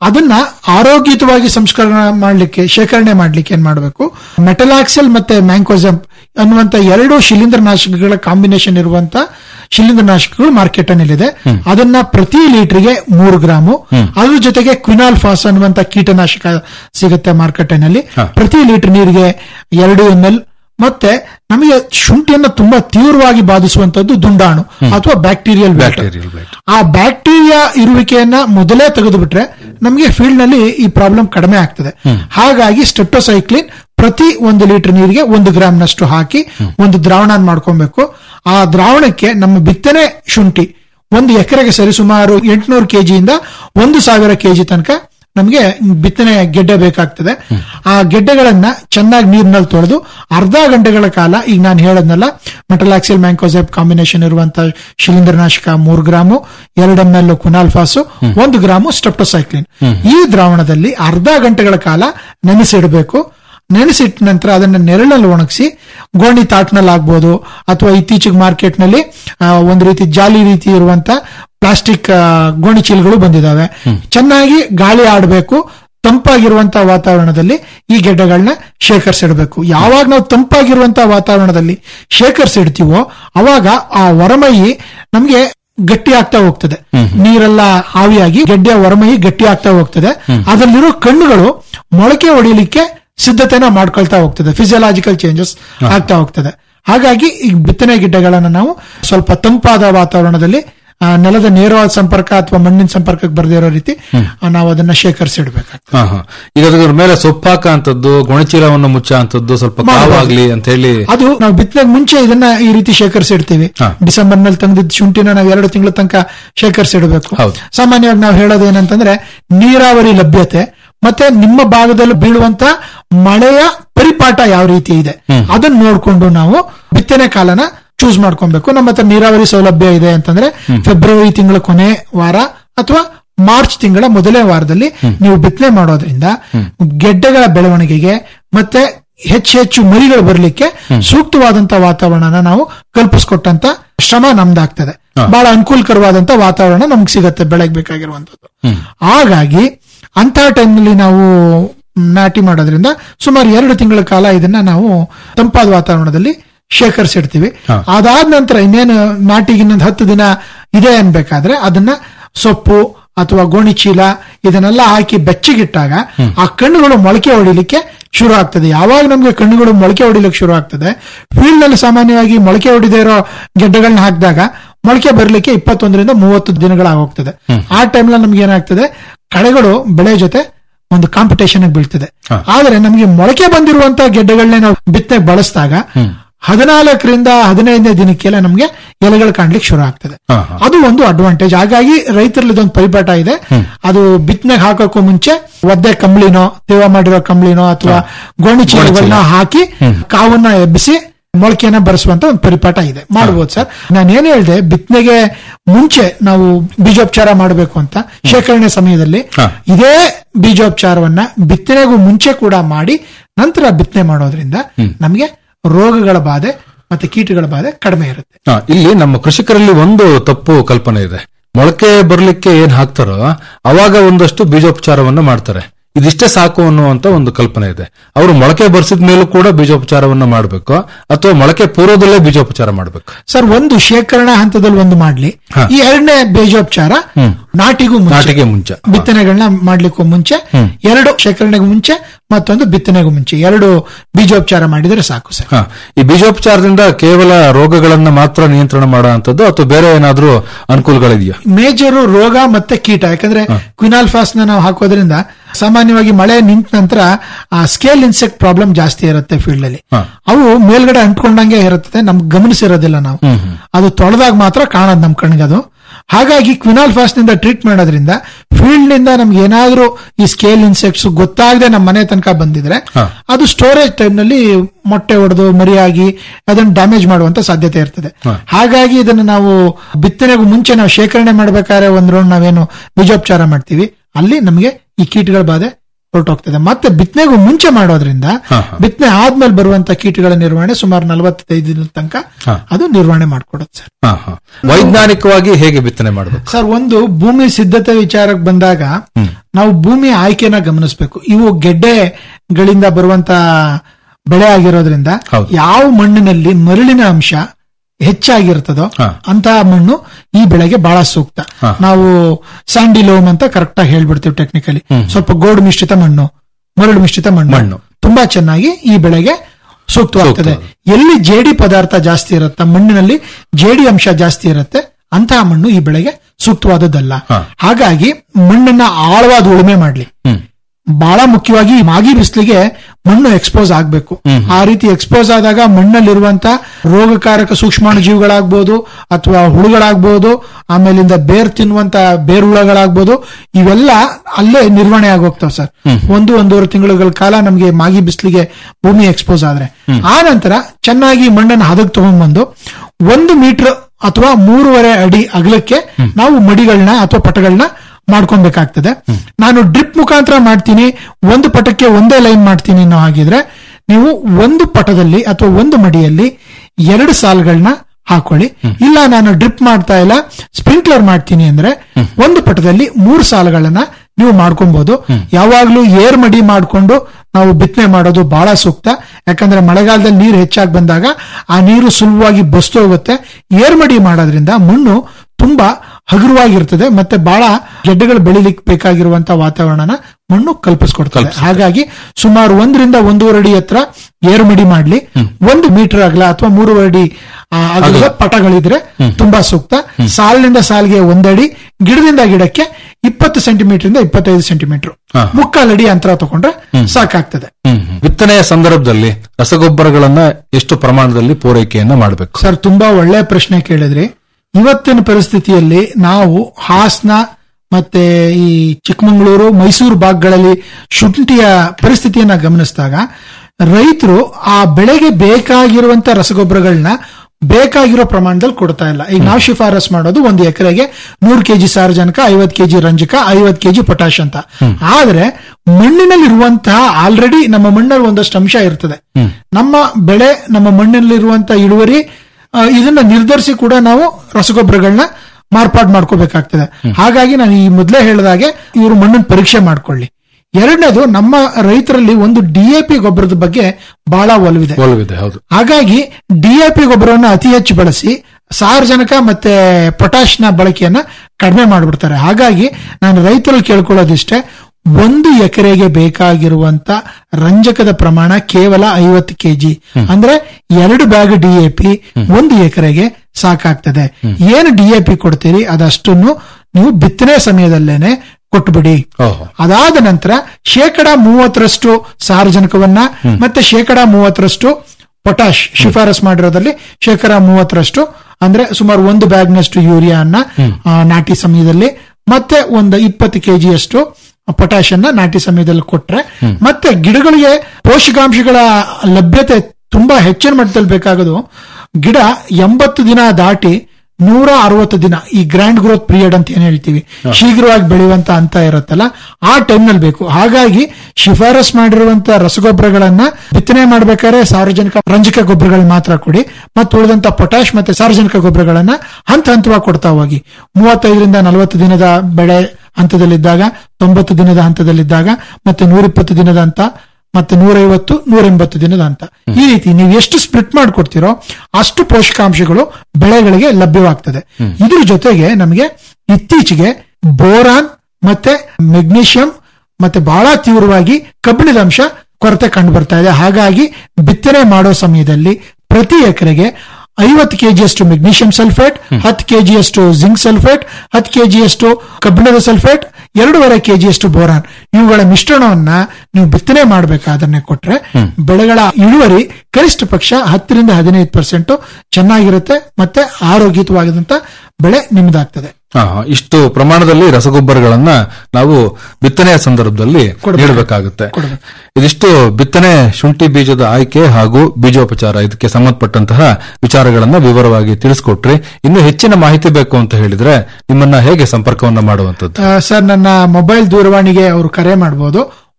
ಅದನ್ನ ಆರೋಗ್ಯಯುತವಾಗಿ ಸಂಸ್ಕರಣೆ ಮಾಡ್ಲಿಕ್ಕೆ ಶೇಖರಣೆ ಮಾಡ್ಲಿಕ್ಕೆ ಏನ್ ಮಾಡಬೇಕು ಮೆಟಲಾಕ್ಸೆಲ್ ಮತ್ತೆ ಮ್ಯಾಂಕೋಸಮ್ ಅನ್ನುವಂತ ಎರಡು ಶಿಲೀಂಧ್ರನಾಶಕಗಳ ಕಾಂಬಿನೇಷನ್ ಇರುವಂತ ಶಿಲೀಂಧ್ರನಾಶಕಗಳು ಮಾರ್ಕೆಟ್ ಅನ್ನಲ್ಲಿದೆ ಅದನ್ನ ಪ್ರತಿ ಲೀಟರ್ಗೆ ಮೂರು ಗ್ರಾಮು ಅದ್ರ ಜೊತೆಗೆ ಕ್ವಿನಾಲ್ ಫಾಸ್ ಅನ್ನುವಂತ ಕೀಟನಾಶಕ ಸಿಗುತ್ತೆ ಮಾರುಕಟ್ಟೆನಲ್ಲಿ ಪ್ರತಿ ಲೀಟರ್ ನೀರಿಗೆ ಎರಡು ಎಂ ಎಲ್ ಮತ್ತೆ ನಮಗೆ ಶುಂಠಿಯನ್ನ ತುಂಬಾ ತೀವ್ರವಾಗಿ ಬಾಧಿಸುವಂತದ್ದು ದುಂಡಾಣು ಅಥವಾ ಬ್ಯಾಕ್ಟೀರಿಯಲ್ ಆ ಬ್ಯಾಕ್ಟೀರಿಯಾ ಇರುವಿಕೆಯನ್ನ ಮೊದಲೇ ತೆಗೆದು ಬಿಟ್ರೆ ನಮಗೆ ಫೀಲ್ಡ್ ನಲ್ಲಿ ಈ ಪ್ರಾಬ್ಲಮ್ ಕಡಿಮೆ ಆಗ್ತದೆ ಹಾಗಾಗಿ ಸ್ಟೆಪ್ಟೋಸೈಕ್ಲಿನ್ ಪ್ರತಿ ಒಂದು ಲೀಟರ್ ನೀರಿಗೆ ಒಂದು ಗ್ರಾಮ್ ನಷ್ಟು ಹಾಕಿ ಒಂದು ದ್ರಾವಣ ಮಾಡ್ಕೊಬೇಕು ಆ ದ್ರಾವಣಕ್ಕೆ ನಮ್ಮ ಬಿತ್ತನೆ ಶುಂಠಿ ಒಂದು ಎಕರೆಗೆ ಸರಿಸುಮಾರು ಎಂಟುನೂರು ಕೆಜಿಯಿಂದ ಒಂದು ಸಾವಿರ ಕೆಜಿ ತನಕ ನಮಗೆ ಬಿತ್ತನೆ ಗೆಡ್ಡೆ ಬೇಕಾಗ್ತದೆ ಆ ಗೆಡ್ಡೆಗಳನ್ನ ಚೆನ್ನಾಗಿ ನೀರಿನಲ್ಲಿ ತೊಳೆದು ಅರ್ಧ ಗಂಟೆಗಳ ಕಾಲ ಈಗ ನಾನು ಹೇಳದ್ನಲ್ಲ ಮೆಟಲಾಕ್ಸಿಲ್ ಮ್ಯಾಂಕೋಸೆಪ್ ಕಾಂಬಿನೇಷನ್ ಇರುವಂತ ಶಿಲೀಂಧ್ರನಾಶಕ ಮೂರು ಗ್ರಾಮು ಎರಡು ಎಂ ಎಲ್ ಕುನಾಲ್ಫಾಸು ಒಂದು ಗ್ರಾಮು ಸ್ಟೆಪ್ಟೋಸೈಕ್ಲಿನ್ ಈ ದ್ರಾವಣದಲ್ಲಿ ಅರ್ಧ ಗಂಟೆಗಳ ಕಾಲ ನೆನೆಸಿಡಬೇಕು ನೆನೆಸಿಟ್ಟ ನಂತರ ಅದನ್ನ ನೆರಳಲ್ಲಿ ಒಣಗಿಸಿ ಗೋಣಿ ತಾಟ್ನಲ್ಲಿ ಆಗ್ಬೋದು ಅಥವಾ ಇತ್ತೀಚೆಗೆ ಮಾರ್ಕೆಟ್ ನಲ್ಲಿ ಆ, ಒಂದು ರೀತಿ ಜಾಲಿ ರೀತಿ ಇರುವಂತ ಪ್ಲಾಸ್ಟಿಕ್ ಆ, ಗೋಣಿ ಚೀಲಗಳು ಬಂದಿದಾವೆ ಚೆನ್ನಾಗಿ ಗಾಳಿ ಆಡಬೇಕು ತಂಪಾಗಿರುವಂತಹ ವಾತಾವರಣದಲ್ಲಿ ಈ ಗೆಡ್ಡೆಗಳನ್ನ ಶೇಖರಿಸಿಡಬೇಕು ಯಾವಾಗ ನಾವು ತಂಪಾಗಿರುವಂತಹ ವಾತಾವರಣದಲ್ಲಿ ಶೇಖರಿಸಿಡ್ತೀವೋ ಅವಾಗ ಆ ಹೊರಮೈ ನಮ್ಗೆ ಗಟ್ಟಿ ಆಗ್ತಾ ಹೋಗ್ತದೆ ನೀರೆಲ್ಲ ಆವಿಯಾಗಿ ಗೆಡ್ಡೆಯ ಹೊರಮೈ ಗಟ್ಟಿ ಆಗ್ತಾ ಹೋಗ್ತದೆ ಅದರಲ್ಲಿರೋ ಕಣ್ಣುಗಳು ಮೊಳಕೆ ಹೊಡಿಲಿಕ್ಕೆ ಸಿದ್ಧತೆನ ಮಾಡ್ಕೊಳ್ತಾ ಹೋಗ್ತದೆ ಫಿಸಿಯಲಾಜಿಕಲ್ ಚೇಂಜಸ್ ಆಗ್ತಾ ಹೋಗ್ತದೆ ಹಾಗಾಗಿ ಈ ಬಿತ್ತನೆ ಗಿಡ್ಡೆಗಳನ್ನ ನಾವು ಸ್ವಲ್ಪ ತಂಪಾದ ವಾತಾವರಣದಲ್ಲಿ ಆ, ನೆಲದ ನೇರವಾದ ಸಂಪರ್ಕ ಅಥವಾ ಮಣ್ಣಿನ ಸಂಪರ್ಕಕ್ಕೆ ಬರದೇ ಇರೋ ರೀತಿ ಆ, ನಾವು ಅದನ್ನ ಶೇಖರಿಸಿಡ್ಬೇಕಾಗ್ತದೆ ಹಾ ಹಾ ಈಗ ಅದ್ರ ಮೇಲೆ ಸೊಪ್ಪಾಕ ಅಂತದ್ದು ಗೊಣಚೀಲವನ್ನು ಮುಚ್ಚ ಅಂತದ್ದು ಸ್ವಲ್ಪ ಮಾಡ್ಬೋದು. ಕಾವಾಗ್ಲಿ ಅಂತ ಹೇಳಿ ಅದು ನಾವು ಬಿತ್ತನೆಗೆ ಮುಂಚೆ ಇದನ್ನ ಈ ರೀತಿ ಶೇಖರಿಸಿಡ್ತೀವಿ ಡಿಸೆಂಬರ್ ನಲ್ಲಿ ತಂದಿದ್ದ ಶುಂಠಿನ ನಾವು ಎರಡು ತಿಂಗಳ ತನಕ ಶೇಖರಿಸಿಡಬೇಕು ಸಾಮಾನ್ಯವಾಗಿ ನಾವು ಹೇಳೋದು ಏನಂತಂದ್ರೆ ನೀರಾವರಿ ಲಭ್ಯತೆ ಮತ್ತೆ ನಿಮ್ಮ ಭಾಗದಲ್ಲಿ ಬೀಳುವಂತ ಮಳೆಯ ಪರಿಪಾಠ ಯಾವ ರೀತಿ ಇದೆ ಅದನ್ನ ನೋಡ್ಕೊಂಡು ನಾವು ಬಿತ್ತನೆ ಕಾಲನ ಚೂಸ್ ಮಾಡ್ಕೊಬೇಕು ನಮ್ಮ ಹತ್ರ ನೀರಾವರಿ ಸೌಲಭ್ಯ ಇದೆ ಅಂತಂದ್ರೆ ಫೆಬ್ರವರಿ ತಿಂಗಳ ಕೊನೆ ವಾರ ಅಥವಾ ಮಾರ್ಚ್ ತಿಂಗಳ ಮೊದಲನೇ ವಾರದಲ್ಲಿ ನೀವು ಬಿತ್ತನೆ ಮಾಡೋದ್ರಿಂದ ಗೆಡ್ಡೆಗಳ ಬೆಳವಣಿಗೆಗೆ ಮತ್ತೆ ಹೆಚ್ಚು ಹೆಚ್ಚು ಮರಿಗಳು ಬರಲಿಕ್ಕೆ ಸೂಕ್ತವಾದಂತ ವಾತಾವರಣನ ನಾವು ಕಲ್ಪಿಸ್ಕೊಟ್ಟಂತ ಶ್ರಮ ನಮ್ದಾಗ್ತದೆ ಬಹಳ ಅನುಕೂಲಕರವಾದಂತ ವಾತಾವರಣ ನಮ್ಗೆ ಸಿಗತ್ತೆ ಬೆಳೆಗೆ ಬೇಕಾಗಿರುವಂತದ್ದು ಹಾಗಾಗಿ ಅಂತಹ ಟೈಮ್ನಲ್ಲಿ ನಾವು ನಾಟಿ ಮಾಡೋದ್ರಿಂದ ಸುಮಾರು ಎರಡು ತಿಂಗಳ ಕಾಲ ಇದನ್ನ ನಾವು ತಂಪಾದ ವಾತಾವರಣದಲ್ಲಿ ಶೇಖರಿಸಿಡ್ತೀವಿ ಅದಾದ ನಂತರ ಇನ್ನೇನು ನಾಟಿಗೆ ಇನ್ನೊಂದು ಹತ್ತು ದಿನ ಇದೆ ಅನ್ಬೇಕಾದ್ರೆ ಅದನ್ನ ಸೊಪ್ಪು ಅಥವಾ ಗೋಣಿ ಚೀಲ ಇದನ್ನೆಲ್ಲ ಹಾಕಿ ಬೆಚ್ಚಗಿಟ್ಟಾಗ ಆ ಕಣ್ಣುಗಳು ಮೊಳಕೆ ಹೊಡಿಲಿಕ್ಕೆ ಶುರು ಆಗ್ತದೆ ಯಾವಾಗ ನಮ್ಗೆ ಕಣ್ಣುಗಳು ಮೊಳಕೆ ಹೊಡಿಲಿಕ್ಕೆ ಶುರು ಆಗ್ತದೆ ಫೀಲ್ಡ್ ನಲ್ಲಿ ಸಾಮಾನ್ಯವಾಗಿ ಮೊಳಕೆ ಹೊಡಿದೇ ಇರೋ ಗೆಡ್ಡೆಗಳನ್ನ ಹಾಕಿದಾಗ ಮೊಳಕೆ ಬರಲಿಕ್ಕೆ ಇಪ್ಪತ್ತೊಂದರಿಂದ ಮೂವತ್ತು ದಿನಗಳಾಗೋಗ್ತದೆ ಆ ಟೈಮ್ನಲ್ಲಿ ನಮ್ಗೆ ಏನಾಗ್ತದೆ ಕಳೆಗಳು ಬೆಳೆ ಜೊತೆ ಒಂದು ಕಾಂಪಿಟೇಷನ್ ಬೀಳ್ತದೆ ಆದ್ರೆ ನಮಗೆ ಮೊಳಕೆ ಬಂದಿರುವಂತ ಗೆಡ್ಡೆಗಳನ್ನೇ ನಾವು ಬಿತ್ತನೆ ಬಳಸಿದಾಗ ಹದಿನಾಲ್ಕರಿಂದ ಹದಿನೈದನೇ ದಿನಕ್ಕೆಲ್ಲ ನಮ್ಗೆ ಎಲೆಗಳು ಕಾಣ್ಲಿಕ್ಕೆ ಶುರು ಆಗ್ತದೆ ಅದು ಒಂದು ಅಡ್ವಾಂಟೇಜ್ ಹಾಗಾಗಿ ರೈತರಲ್ಲಿ ಇದೊಂದು ಪರಿಪಾಠ ಇದೆ ಅದು ಬಿತ್ತನೆಗೆ ಹಾಕೋಕ್ಕೂ ಮುಂಚೆ ಒದ್ದೆ ಕಂಬಳಿನೋ ತೇವ ಮಾಡಿರೋ ಕಂಬಳಿನೋ ಅಥವಾ ಗೋಣಿ ಚೀಲಗಳನ್ನ ಹಾಕಿ ಕಾವನ್ನ ಎಬ್ಬಿಸಿ ಮೊಳಕೆಯನ್ನ ಬರೆಸುವಂತ ಒಂದು ಪರಿಪಾಠ ಇದೆ ಮಾಡ್ಬೋದು ಸರ್ ನಾನು ಏನ್ ಹೇಳ್ದೆ ಬಿತ್ತನೆಗೆ ಮುಂಚೆ ನಾವು ಬೀಜೋಪಚಾರ ಮಾಡಬೇಕು ಅಂತ ಶೇಖರಣೆ ಸಮಯದಲ್ಲಿ ಇದೇ ಬೀಜೋಪಚಾರವನ್ನ ಬಿತ್ತನೆಗೂ ಮುಂಚೆ ಕೂಡ ಮಾಡಿ ನಂತರ ಬಿತ್ತನೆ ಮಾಡೋದ್ರಿಂದ ನಮಗೆ ರೋಗಗಳ ಬಾಧೆ ಮತ್ತೆ ಕೀಟಗಳ ಬಾಧೆ ಕಡಿಮೆ ಇರುತ್ತೆ ಹಾ, ಇಲ್ಲಿ ನಮ್ಮ ಕೃಷಿಕರಲ್ಲಿ ಒಂದು ತಪ್ಪು ಕಲ್ಪನೆ ಇದೆ ಮೊಳಕೆ ಬರ್ಲಿಕ್ಕೆ ಏನ್ ಹಾಕ್ತಾರೋ ಅವಾಗ ಒಂದಷ್ಟು ಬೀಜೋಪಚಾರವನ್ನ ಮಾಡ್ತಾರೆ ಇದಿಷ್ಟೇ ಸಾಕು ಅನ್ನುವಂತ ಒಂದು ಕಲ್ಪನೆ ಇದೆ ಅವರು ಮೊಳಕೆ ಬರ್ಸಿದ ಮೇಲೂ ಕೂಡ ಬೀಜೋಪಚಾರವನ್ನ ಮಾಡಬೇಕು ಅಥವಾ ಮೊಳಕೆ ಪೂರ್ವದಲ್ಲೇ ಬೀಜೋಪಚಾರ ಮಾಡಬೇಕು ಸರ್ ಒಂದು ಶೇಖರಣಾ ಹಂತದಲ್ಲಿ ಒಂದು ಮಾಡ್ಲಿ ಈ ಎರಡನೇ ಬೀಜೋಪಚಾರ ನಾಟಿಗೂ ಮುಂಚೆ ನಾಟಿಗೆ ಮುಂಚೆ ಬಿತ್ತನೆಗಳನ್ನ ಮಾಡ್ಲಿಕ್ಕೂ ಮುಂಚೆ ಎರಡು ಶೇಖರಣೆಗೂ ಮುಂಚೆ ಮತ್ತೊಂದು ಬಿತ್ತನೆಗೂ ಮುಂಚೆ ಎರಡು ಬೀಜೋಪಚಾರ ಮಾಡಿದರೆ ಸಾಕು ಸರ್ ಹಾ, ಈ ಬೀಜೋಪಚಾರದಿಂದ ಕೇವಲ ರೋಗಗಳನ್ನ ಮಾತ್ರ ನಿಯಂತ್ರಣ ಮಾಡುವಂತದ್ದು ಅಥವಾ ಬೇರೆ ಏನಾದ್ರೂ ಅನುಕೂಲಗಳಿದೆಯಾ ಮೇಜರು ರೋಗ ಮತ್ತೆ ಕೀಟ ಯಾಕಂದ್ರೆ ಕ್ವಿನಾಲ್ಫಾಸ್ ನ ನಾವು ಹಾಕೋದ್ರಿಂದ ಸಾಮಾನ್ಯವಾಗಿ ಮಳೆ ನಿಂತ ನಂತರ ಆ ಸ್ಕೇಲ್ ಇನ್ಸೆಕ್ಟ್ ಪ್ರಾಬ್ಲಮ್ ಜಾಸ್ತಿ ಇರುತ್ತೆ ಫೀಲ್ಡ್ ಅಲ್ಲಿ ಅವು ಮೇಲ್ಗಡೆ ಅಂಟ್ಕೊಂಡಂಗೆ ಇರುತ್ತೆ ನಮ್ಗೆ ಗಮನಿಸಿರೋದಿಲ್ಲ ನಾವು ಅದು ತೊಳೆದಾಗ ಮಾತ್ರ ಕಾಣೋದು ನಮ್ ಕಣ್ಣಿಗೆ ಅದು ಹಾಗಾಗಿ ಕ್ವಿನಾಲ್ ಫಾಸ್ಟ್ ನಿಂದ ಟ್ರೀಟ್ ಮಾಡೋದ್ರಿಂದ ಫೀಲ್ಡ್ ನಿಂದ ನಮ್ಗೆ ಏನಾದ್ರೂ ಈ ಸ್ಕೇಲ್ ಇನ್ಸೆಕ್ಟ್ಸ್ ಗೊತ್ತಾಗದೆ ನಮ್ಮ ಮನೆ ತನಕ ಬಂದಿದ್ರೆ ಅದು ಸ್ಟೋರೇಜ್ ಟೈಮ್ ನಲ್ಲಿ ಮೊಟ್ಟೆ ಹೊಡೆದು ಮರಿಯಾಗಿ ಅದನ್ನ ಡ್ಯಾಮೇಜ್ ಮಾಡುವಂತ ಸಾಧ್ಯತೆ ಇರ್ತದೆ ಹಾಗಾಗಿ ಇದನ್ನ ನಾವು ಬಿತ್ತನೆಗೂ ಮುಂಚೆ ನಾವು ಶೇಖರಣೆ ಮಾಡ್ಬೇಕಾದ್ರೆ ಒಂದ್ ರೌಂಡ್ ನಾವೇನು ಬೀಜೋಪಚಾರ ಮಾಡ್ತೀವಿ ಅಲ್ಲಿ ನಮಗೆ ಈ ಕೀಟಗಳ ಬಾಧೆ ಹೊರಟೋಗ್ತದೆ ಮತ್ತೆ ಬಿತ್ತನೆಗೂ ಮುಂಚೆ ಮಾಡೋದ್ರಿಂದ ಬಿತ್ತನೆ ಆದ್ಮೇಲೆ ಬರುವಂತ ಕೀಟಗಳ ನಿರ್ವಹಣೆ ಸುಮಾರು ನಲವತ್ತೈದು ದಿನದ ತನಕ ಹಾ. ಅದು ನಿರ್ವಹಣೆ ಮಾಡ್ಕೊಡುತ್ತೆ ಸರ್ ಹಾ, ಹಾ. ವೈಜ್ಞಾನಿಕವಾಗಿ ಹೇಗೆ ಬಿತ್ತನೆ ಮಾಡಬೇಕು ಸರ್ ಒಂದು ಭೂಮಿ ಸಿದ್ಧತೆ ವಿಚಾರಕ್ಕೆ ಬಂದಾಗ ನಾವು ಭೂಮಿ ಆಯ್ಕೆನ ಗಮನಿಸಬೇಕು ಇವು ಗೆಡ್ಡೆಗಳಿಂದ ಬರುವಂತ ಬೆಳೆ ಆಗಿರೋದ್ರಿಂದ ಯಾವ ಮಣ್ಣಿನಲ್ಲಿ ಮರಳಿನ ಅಂಶ ಹೆಚ್ಚಾಗಿರ್ತದೋ ಅಂತಹ ಮಣ್ಣು ಈ ಬೆಳೆಗೆ ಬಹಳ ಸೂಕ್ತ ನಾವು ಸ್ಯಾಂಡಿಲೋಮ್ ಅಂತ ಕರೆಕ್ಟ್ ಆಗಿ ಹೇಳ್ಬಿಡ್ತೀವಿ ಟೆಕ್ನಿಕಲಿ ಸ್ವಲ್ಪ ಗೋಡು ಮಿಶ್ರಿತ ಮಣ್ಣು ಮರಳು ಮಿಶ್ರಿತ ಮಣ್ಣು ತುಂಬಾ ಚೆನ್ನಾಗಿ ಈ ಬೆಳೆಗೆ ಸೂಕ್ತವಾಗ್ತದೆ ಎಲ್ಲಿ ಜೇಡಿ ಪದಾರ್ಥ ಜಾಸ್ತಿ ಇರುತ್ತೆ ಮಣ್ಣಿನಲ್ಲಿ ಜೇಡಿ ಅಂಶ ಜಾಸ್ತಿ ಇರುತ್ತೆ ಅಂತಹ ಮಣ್ಣು ಈ ಬೆಳೆಗೆ ಸೂಕ್ತವಾದದ್ದಲ್ಲ ಹಾಗಾಗಿ ಮಣ್ಣನ್ನ ಆಳವಾದ ಉಳುಮೆ ಮಾಡ್ಲಿ ಬಹಳ ಮುಖ್ಯವಾಗಿ ಈ ಮಾಗಿ ಬಿಸಿಲಿಗೆ ಮಣ್ಣು ಎಕ್ಸ್ಪೋಸ್ ಆಗ್ಬೇಕು ಆ ರೀತಿ ಎಕ್ಸ್ಪೋಸ್ ಆದಾಗ ಮಣ್ಣಲ್ಲಿರುವಂತ ರೋಗಕಾರಕ ಸೂಕ್ಷ್ಮಾಣು ಜೀವಿಗಳಾಗ್ಬೋದು ಅಥವಾ ಹುಳುಗಳಾಗ್ಬೋದು ಆಮೇಲಿಂದ ಬೇರ್ ತಿನ್ನುವಂತ ಬೇರ್ ಹುಳಗಳಾಗ್ಬೋದು ಇವೆಲ್ಲ ಅಲ್ಲೇ ನಿರ್ವಹಣೆ ಆಗೋಗ್ತಾವ ಸರ್ ಒಂದು ಒಂದೂವರೆ ತಿಂಗಳುಗಳ ಕಾಲ ನಮಗೆ ಮಾಗಿ ಬಿಸಿಲಿಗೆ ಭೂಮಿ ಎಕ್ಸ್ಪೋಸ್ ಆದ್ರೆ ಆ ನಂತರ ಚೆನ್ನಾಗಿ ಮಣ್ಣನ್ನು ಹದಕ್ಕೆ ತಗೊಂಡ್ಬಂದು ಒಂದು ಮೀಟರ್ ಅಥವಾ ಮೂರುವರೆ ಅಡಿ ಅಗಲಕ್ಕೆ ನಾವು ಮಡಿಗಳನ್ನ ಅಥವಾ ಪಟಗಳನ್ನ ಮಾಡ್ಕೊಬೇಕಾಗ್ತದೆ ನಾನು ಡ್ರಿಪ್ ಮುಖಾಂತರ ಮಾಡ್ತೀನಿ ಒಂದು ಪಟಕ್ಕೆ ಒಂದೇ ಲೈನ್ ಮಾಡ್ತೀನಿ ಅನ್ನೋ ಹಾಗಿದ್ರೆ ನೀವು ಒಂದು ಪಟದಲ್ಲಿ ಅಥವಾ ಒಂದು ಮಡಿಯಲ್ಲಿ ಎರಡು ಸಾಲುಗಳನ್ನ ಹಾಕೊಳ್ಳಿ ಇಲ್ಲ ನಾನು ಡ್ರಿಪ್ ಮಾಡ್ತಾ ಇಲ್ಲ ಸ್ಪ್ರಿಂಕ್ಲರ್ ಮಾಡ್ತೀನಿ ಅಂದ್ರೆ ಒಂದು ಪಟದಲ್ಲಿ ಮೂರು ಸಾಲುಗಳನ್ನ ನೀವು ಮಾಡ್ಕೊಬಹುದು ಯಾವಾಗ್ಲೂ ಏರ್ ಮಡಿ ಮಾಡ್ಕೊಂಡು ನಾವು ಬಿತ್ತನೆ ಮಾಡೋದು ಬಹಳ ಸೂಕ್ತ ಯಾಕಂದ್ರೆ ಮಳೆಗಾಲದಲ್ಲಿ ನೀರು ಹೆಚ್ಚಾಗಿ ಬಂದಾಗ ಆ ನೀರು ಸುಲಭವಾಗಿ ಬಸ್ತು ಹೋಗುತ್ತೆ ಏರ್ ಮಡಿ ಮಾಡೋದ್ರಿಂದ ಮಣ್ಣು ತುಂಬಾ ಹಗುರವಾಗಿರ್ತದೆ ಮತ್ತೆ ಬಹಳ ಗೆಡ್ಡೆಗಳು ಬೆಳಿಲಿಕ್ಕೆ ಬೇಕಾಗಿರುವಂತ ವಾತಾವರಣನ ಮಣ್ಣು ಕಲ್ಪಿಸ್ಕೊಡ್ತದೆ ಹಾಗಾಗಿ ಸುಮಾರು ಒಂದರಿಂದ ಒಂದೂವರೆ ಅಡಿ ಹತ್ರ ಏರುಮಡಿ ಮಾಡ್ಲಿ ಒಂದು ಮೀಟರ್ ಅಗಲ ಅಥವಾ ಮೂರುವರೆ ಅಡಿ ಆ, ಅಗಲದ ಪಟಗಳಿದ್ರೆ ತುಂಬಾ ಸೂಕ್ತ ಸಾಲಿನಿಂದ ಸಾಲಿಗೆ ಒಂದಡಿ ಗಿಡದಿಂದ ಗಿಡಕ್ಕೆ ಇಪ್ಪತ್ತು ಸೆಂಟಿಮೀಟರ್ ಇಂದ ಇಪ್ಪತ್ತೈದು ಸೆಂಟಿಮೀಟರ್ ಮುಕ್ಕಾಲಡಿ ಅಂತರ ತಗೊಂಡ್ರೆ ಸಾಕಾಗ್ತದೆ ಬಿತ್ತನೆಯ ಸಂದರ್ಭದಲ್ಲಿ ರಸಗೊಬ್ಬರಗಳನ್ನ ಎಷ್ಟು ಪ್ರಮಾಣದಲ್ಲಿ ಪೂರೈಕೆಯನ್ನ ಮಾಡಬೇಕು ಸರ್ ತುಂಬಾ ಒಳ್ಳೆ ಪ್ರಶ್ನೆ ಕೇಳಿದ್ರಿ ಇವತ್ತಿನ ಪರಿಸ್ಥಿತಿಯಲ್ಲಿ ನಾವು ಹಾಸನ ಮತ್ತೆ ಈ ಚಿಕ್ಕಮಗಳೂರು ಮೈಸೂರು ಭಾಗಗಳಲ್ಲಿ ಶುಂಠಿಯ ಪರಿಸ್ಥಿತಿಯನ್ನ ಗಮನಿಸಿದಾಗ ರೈತರು ಆ ಬೆಳೆಗೆ ಬೇಕಾಗಿರುವಂತ ರಸಗೊಬ್ಬರಗಳನ್ನ ಬೇಕಾಗಿರೋ ಪ್ರಮಾಣದಲ್ಲಿ ಕೊಡ್ತಾ ಇಲ್ಲ ಈಗ ನಾವು ಶಿಫಾರಸ್ ಮಾಡೋದು ಒಂದು ಎಕರೆಗೆ ನೂರು ಕೆಜಿ ಸಾರಜನಕ ಐವತ್ ಕೆಜಿ ರಂಜಕ ಐವತ್ ಕೆಜಿ ಪೊಟ್ಯಾಶ್ ಅಂತ ಆದ್ರೆ ಮಣ್ಣಿನಲ್ಲಿರುವಂತಹ ಆಲ್ರೆಡಿ ನಮ್ಮ ಮಣ್ಣಲ್ಲಿ ಒಂದಷ್ಟು ಅಂಶ ಇರ್ತದೆ ನಮ್ಮ ಬೆಳೆ ನಮ್ಮ ಮಣ್ಣಲ್ಲಿರುವಂತಹ ಇಳುವರಿ ಆ, ಇದನ್ನ ನಿರ್ಧರಿಸಿ ಕೂಡ ನಾವು ರಸಗೊಬ್ಬರಗಳನ್ನ ಮಾರ್ಪಾಡು ಮಾಡ್ಕೋಬೇಕಾಗ್ತದೆ ಹಾಗಾಗಿ ನಾನು ಈ ಮೊದಲೇ ಹೇಳಿದಾಗೆ ಇವರು ಮಣ್ಣನ್ನು ಪರೀಕ್ಷೆ ಮಾಡ್ಕೊಳ್ಳಿ ಎರಡನೇದು ನಮ್ಮ ರೈತರಲ್ಲಿ ಒಂದು ಡಿಎಪಿ ಗೊಬ್ಬರದ ಬಗ್ಗೆ ಬಹಳ ಒಲವಿದೆ ಒಲವಿದೆ ಹೌದು ಹಾಗಾಗಿ ಡಿಎಪಿ ಗೊಬ್ಬರವನ್ನು ಅತಿ ಹೆಚ್ಚು ಬಳಸಿ ಸಾರಜನಕ ಮತ್ತೆ ಪೊಟ್ಯಾಶ್ನ ಬಳಕೆಯನ್ನ ಕಡಿಮೆ ಮಾಡಿಬಿಡ್ತಾರೆ ಹಾಗಾಗಿ ನಾನು ರೈತರಲ್ಲಿ ಕೇಳ್ಕೊಳ್ಳೋದಿಷ್ಟೇ ಒಂದು ಎಕರೆಗೆ ಬೇಕಾಗಿರುವಂತ ರಂಜಕದ ಪ್ರಮಾಣ ಕೇವಲ ಐವತ್ತು ಕೆಜಿ ಅಂದ್ರೆ ಎರಡು ಬ್ಯಾಗ್ ಡಿಎಪಿ ಒಂದು ಎಕರೆಗೆ ಸಾಕಾಗ್ತದೆ ಏನು ಡಿಎಪಿ ಕೊಡ್ತೀರಿ ಅದಷ್ಟನ್ನು ನೀವು ಬಿತ್ತನೆ ಸಮಯದಲ್ಲೇನೆ ಕೊಟ್ಬಿಡಿ ಅದಾದ ನಂತರ ಶೇಕಡ ಮೂವತ್ತರಷ್ಟು ಸಾರಜನಕವನ್ನ ಮತ್ತೆ ಶೇಕಡ ಮೂವತ್ತರಷ್ಟು ಪೊಟ್ಯಾಶ್ ಶಿಫಾರಸ್ ಮಾಡಿರೋದ್ರಲ್ಲಿ ಶೇಕಡ ಮೂವತ್ತರಷ್ಟು ಅಂದ್ರೆ ಸುಮಾರು ಒಂದು ಬ್ಯಾಗ್ನಷ್ಟು ಯೂರಿಯಾನ್ನ ಆ, ನಾಟಿ ಸಮಯದಲ್ಲಿ ಮತ್ತೆ ಒಂದು ಇಪ್ಪತ್ತು ಕೆಜಿಯಷ್ಟು ಪೊಟ್ಯಾಶ್ ಅನ್ನ ನಾಟಿ ಸಮಯದಲ್ಲಿ ಕೊಟ್ರೆ ಮತ್ತೆ ಗಿಡಗಳಿಗೆ ಪೋಷಕಾಂಶಗಳ ಲಭ್ಯತೆ ತುಂಬಾ ಹೆಚ್ಚಿನ ಮಟ್ಟದಲ್ಲಿ ಬೇಕಾಗೋದು ಗಿಡ ಎಂಬತ್ತು ದಿನ ದಾಟಿ ನೂರ ಅರವತ್ತು ದಿನ ಈ ಗ್ರ್ಯಾಂಡ್ ಗ್ರೋತ್ ಪೀರಿಯಡ್ ಅಂತ ಏನ್ ಹೇಳ್ತೀವಿ ಶೀಘ್ರವಾಗಿ ಬೆಳೆಯುವಂತ ಅಂತ ಇರುತ್ತಲ್ಲ ಆ ಟೈಮ್ ನಲ್ಲಿ ಬೇಕು ಹಾಗಾಗಿ ಶಿಫಾರಸ್ ಮಾಡಿರುವಂತ ರಸಗೊಬ್ಬರಗಳನ್ನ ಬಿತ್ತನೆ ಮಾಡ್ಬೇಕಾದ್ರೆ ಸಾರ್ವಜನಿಕ ರಂಜಕ ಗೊಬ್ಬರಗಳು ಮಾತ್ರ ಕೊಡಿ ಮತ್ತು ಉಳಿದಂತ ಪೊಟ್ಯಾಶ್ ಮತ್ತೆ ಸಾರ್ವಜನಿಕ ಗೊಬ್ಬರಗಳನ್ನ ಹಂತ ಹಂತವಾಗಿ ಕೊಡ್ತಾ ಹೋಗಿ ಮೂವತ್ತೈದರಿಂದ ನಲವತ್ತು ದಿನದ ಬೆಳೆ ಹಂತದಲ್ಲಿದ್ದಾಗ ತೊಂಬತ್ತು ದಿನದ ಹಂತದಲ್ಲಿದ್ದಾಗ ಮತ್ತೆ ನೂರಿಪ್ಪತ್ತು ದಿನದ ಹಂತ ಮತ್ತೆ ನೂರೈವತ್ತು ನೂರ ಎಂಬತ್ತು ದಿನದ ಹಂತ ಈ ರೀತಿ ನೀವು ಎಷ್ಟು ಸ್ಪ್ಲಿಟ್ ಮಾಡ್ಕೊಡ್ತೀರೋ ಅಷ್ಟು ಪೋಷಕಾಂಶಗಳು ಬೆಳೆಗಳಿಗೆ ಲಭ್ಯವಾಗ್ತದೆ ಇದ್ರ ಜೊತೆಗೆ ನಮಗೆ ಇತ್ತೀಚೆಗೆ ಬೋರಾನ್ ಮತ್ತೆ ಮೆಗ್ನೀಷಿಯಂ ಮತ್ತೆ ಬಹಳ ತೀವ್ರವಾಗಿ ಕಬ್ಬಿಣದ ಅಂಶ ಕೊರತೆ ಕಂಡು ಬರ್ತಾ ಇದೆ ಹಾಗಾಗಿ ಬಿತ್ತನೆ ಮಾಡೋ ಸಮಯದಲ್ಲಿ ಪ್ರತಿ ಎಕರೆಗೆ ಐವತ್ತು ಕೆಜಿಯಷ್ಟು ಮೆಗ್ನೀಷಿಯಂ ಸಲ್ಫೇಟ್ ಹತ್ತು ಕೆಜಿಯಷ್ಟು ಜಿಂಕ್ ಸಲ್ಫೇಟ್ ಹತ್ತು ಕೆಜಿಯಷ್ಟು ಕಬ್ಬಿಣದ ಸಲ್ಫೇಟ್ ಎರಡೂವರೆ ಕೆಜಿಯಷ್ಟು ಬೋರಾನ್ ಇವುಗಳ ಮಿಶ್ರಣವನ್ನ ನೀವು ಬಿತ್ತನೆ ಮಾಡಬೇಕಾದನ್ನೇ ಕೊಟ್ರೆ ಬೆಳೆಗಳ ಇಳುವರಿ ಕನಿಷ್ಠ ಪಕ್ಷ ಹತ್ತರಿಂದ ಹದಿನೈದು ಪರ್ಸೆಂಟ್ ಚೆನ್ನಾಗಿರುತ್ತೆ ಮತ್ತೆ ಆರೋಗ್ಯಯುತವಾದಂತ ಬೆಳೆ ನಿಮ್ದಾಗ್ತದೆ ಹಾ, ಹಾ. ಇಷ್ಟು ಪ್ರಮಾಣದಲ್ಲಿ ರಸಗೊಬ್ಬರಗಳನ್ನ ನಾವು ಬಿತ್ತನೆಯ ಸಂದರ್ಭದಲ್ಲಿ ನೀಡಬೇಕಾಗುತ್ತೆ ಇದಿಷ್ಟು ಬಿತ್ತನೆ ಶುಂಠಿ ಬೀಜದ ಆಯ್ಕೆ ಹಾಗೂ ಬೀಜೋಪಚಾರ ಇದಕ್ಕೆ ಸಂಬಂಧಪಟ್ಟಂತಹ ವಿಚಾರಗಳನ್ನ ವಿವರವಾಗಿ ತಿಳಿಸ್ಕೊಟ್ರಿ ಇನ್ನು ಹೆಚ್ಚಿನ ಮಾಹಿತಿ ಬೇಕು ಅಂತ ಹೇಳಿದ್ರೆ ನಿಮ್ಮನ್ನ ಹೇಗೆ ಸಂಪರ್ಕವನ್ನ ಮಾಡುವಂತದ್ದು ಆ, ಸರ್ ನನ್ನ ಮೊಬೈಲ್ ದೂರವಾಣಿಗೆ ಅವರು ಕರೆ ಮಾಡಬಹುದು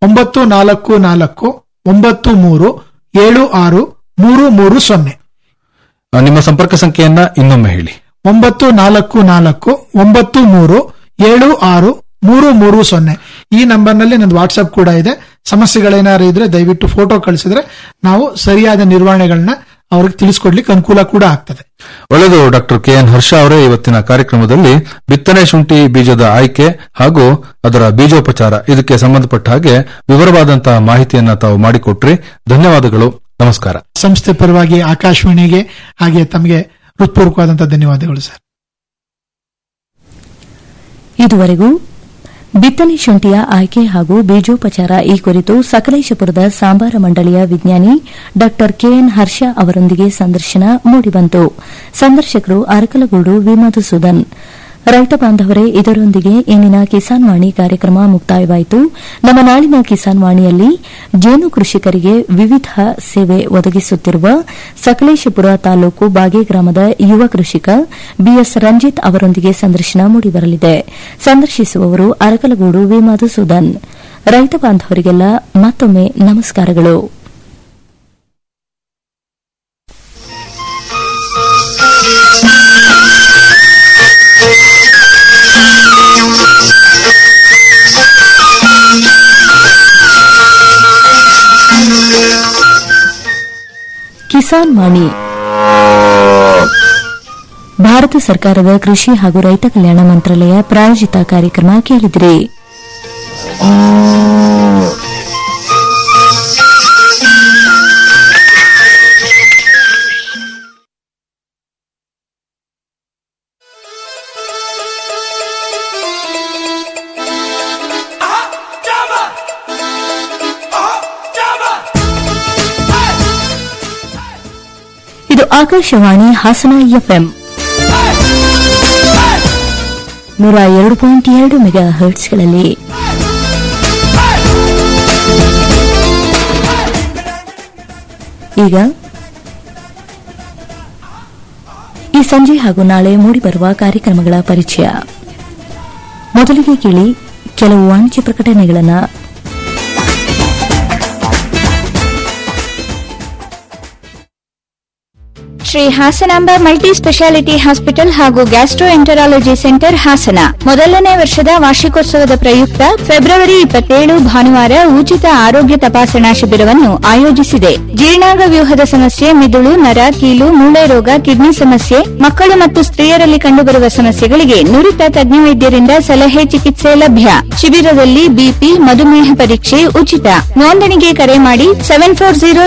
ಒಂಬತ್ತು ನಾಲ್ಕು ನಾಲ್ಕು ಒಂಬತ್ತು ಮೂರು ಏಳು ಆರು ಮೂರು ಮೂರು ಸೊನ್ನೆ ಆ, ನಿಮ್ಮ ಸಂಪರ್ಕ ಸಂಖ್ಯೆಯನ್ನ ಇನ್ನೊಮ್ಮೆ ಹೇಳಿ ಒಂಬತ್ತು ನಾಲ್ಕು ನಾಲ್ಕು ಒಂಬತ್ತು ಮೂರು ಏಳು ಆರು ಮೂರು ಮೂರು ಸೊನ್ನೆ ಈ ನಂಬರ್ನಲ್ಲಿ ನಂದು ವಾಟ್ಸ್ಆಪ್ ಕೂಡ ಇದೆ ಸಮಸ್ಯೆಗಳೇನಾದ್ರು ಇದ್ರೆ ದಯವಿಟ್ಟು ಫೋಟೋ ಕಳಿಸಿದ್ರೆ ನಾವು ಸರಿಯಾದ ನಿರ್ವಹಣೆಗಳನ್ನ ಅವ್ರಿಗೆ ತಿಳಿಸ್ಕೊಡ್ಲಿಕ್ಕೆ ಅನುಕೂಲ ಕೂಡ ಆಗ್ತದೆ ಒಳ್ಳೆಯದು ಡಾಕ್ಟರ್ ಕೆ ಎನ್ ಹರ್ಷ ಅವರೇ ಇವತ್ತಿನ ಕಾರ್ಯಕ್ರಮದಲ್ಲಿ ಬಿತ್ತನೆ ಶುಂಠಿ ಬೀಜದ ಆಯ್ಕೆ ಹಾಗೂ ಅದರ ಬೀಜೋಪಚಾರ ಇದಕ್ಕೆ ಸಂಬಂಧಪಟ್ಟ ಹಾಗೆ ವಿವರವಾದಂತಹ ಮಾಹಿತಿಯನ್ನ ತಾವು ಮಾಡಿಕೊಟ್ರಿ ಧನ್ಯವಾದಗಳು ನಮಸ್ಕಾರ ಸಂಸ್ಥೆ ಪರವಾಗಿ ಆಕಾಶವಾಣಿಗೆ ಹಾಗೆ ತಮಗೆ ಹೃತ್ಪೂರ್ವಕವಾದಂತಹ ಧನ್ಯವಾದಗಳು ಸರ್ ಇದುವರೆಗೂ ಬಿತ್ತನೆ ಶುಂಠಿಯ ಆಯ್ಕೆ ಹಾಗೂ ಬೀಜೋಪಚಾರ ಈ ಕುರಿತು ಸಕಲೇಶಪುರದ ಸಾಂಬಾರ ಮಂಡಳಿಯ ವಿಜ್ಞಾನಿ ಡಾ ಕೆಎನ್ ಹರ್ಷ ಅವರೊಂದಿಗೆ ಸಂದರ್ಶನ ಮೂಡಿಬಂತು ಸಂದರ್ಶಕರು ಅರಕಲಗೂಡು ವಿ ಮಧುಸೂದನ್ ರೈತ ಬಾಂಧವರೇ ಇದರೊಂದಿಗೆ ಇಂದಿನ ಕಿಸಾನ್ ವಾಣಿ ಕಾರ್ಯಕ್ರಮ ಮುಕ್ತಾಯವಾಯಿತು ನಮ್ಮ ನಾಳಿನ ಕಿಸಾನ್ ವಾಣಿಯಲ್ಲಿ ಜೇನು ಕೃಷಿಕರಿಗೆ ವಿವಿಧ ಸೇವೆ ಒದಗಿಸುತ್ತಿರುವ ಸಕಲೇಶಪುರ ತಾಲೂಕು ಬಾಗೆ ಗ್ರಾಮದ ಯುವ ಕೃಷಿಕ ಬಿಎಸ್ ರಂಜಿತ್ ಅವರೊಂದಿಗೆ ಸಂದರ್ಶನ ಮೂಡಿಬರಲಿದೆ ಸಂದರ್ಶಿಸುವವರು ಅರಕಲಗೂಡು ವಿ ಮಧುಸೂದನ್ ರೈತ ಬಾಂಧವರಿಗೆಲ್ಲ ಮತ್ತೊಮ್ಮೆ ನಮಸ್ಕಾರಗಳು ಕಿಸಾನ್ ವಾಣಿ ಭಾರತ ಸರ್ಕಾರದ ಕೃಷಿ ಹಾಗೂ ರೈತ ಕಲ್ಯಾಣ ಮಂತ್ರಾಲಯ ಪ್ರಾಯೋಜಿತ ಕಾರ್ಯಕ್ರಮ ಕೇಳಿದಿರಿ ಇದು ಆಕಾಶವಾಣಿ ಹಾಸನ ಎಫ್ಎಂ ನೂರ ಎರಡು ಪಾಯಿಂಟ್ ಎರಡು ಮೆಗಾ ಹರ್ಟ್ಸ್ಗಳಲ್ಲಿ ಈಗ ಈ ಸಂಜೆ ಹಾಗೂ ನಾಳೆ ಮೂಡಿಬರುವ ಕಾರ್ಯಕ್ರಮಗಳ ಪರಿಚಯ ಮೊದಲಿಗೆ ಕೇಳಿ ಕೆಲವು ವಾಣಿಜ್ಯ ಪ್ರಕಟಣೆಗಳನ್ನು Shri Hasanamba multi speciality hospital ಹಾಗೂ ಗ್ಯಾಸ್ಟ್ರೋ ಎಂಟರಾಲಜಿ ಸೆಂಟರ್ ಹಾಸನ ಮೊದಲನೇ ವರ್ಷದ ವಾರ್ಷಿಕೋತ್ಸವದ ಪ್ರಯುಕ್ತ ಫೆಬ್ರವರಿ ಇಪ್ಪತ್ತೇಳು ಭಾನುವಾರ ಉಚಿತ ಆರೋಗ್ಯ ತಪಾಸಣಾ ಶಿಬಿರವನ್ನು ಆಯೋಜಿಸಿದೆ ಜೀರ್ಣಾಂಗ ವ್ಯೂಹದ ಸಮಸ್ಯೆ ಮಿದುಳು ನರ ಕೀಲು ಮೂಳೆ ರೋಗ ಕಿಡ್ನಿ ಸಮಸ್ಯೆ ಮಕ್ಕಳು ಮತ್ತು ಸ್ತ್ರೀಯರಲ್ಲಿ ಕಂಡುಬರುವ ಸಮಸ್ಯೆಗಳಿಗೆ ನುರಿತ ತಜ್ಞ ವೈದ್ಯರಿಂದ ಸಲಹೆ ಚಿಕಿತ್ಸೆ ಲಭ್ಯ ಶಿಬಿರದಲ್ಲಿ ಬಿಪಿ ಮಧುಮೇಹ ಪರೀಕ್ಷೆ ಉಚಿತ ನೋಂದಣಿಗೆ ಕರೆ ಮಾಡಿ ಸೆವೆನ್ ಫೋರ್ ಜೀರೋ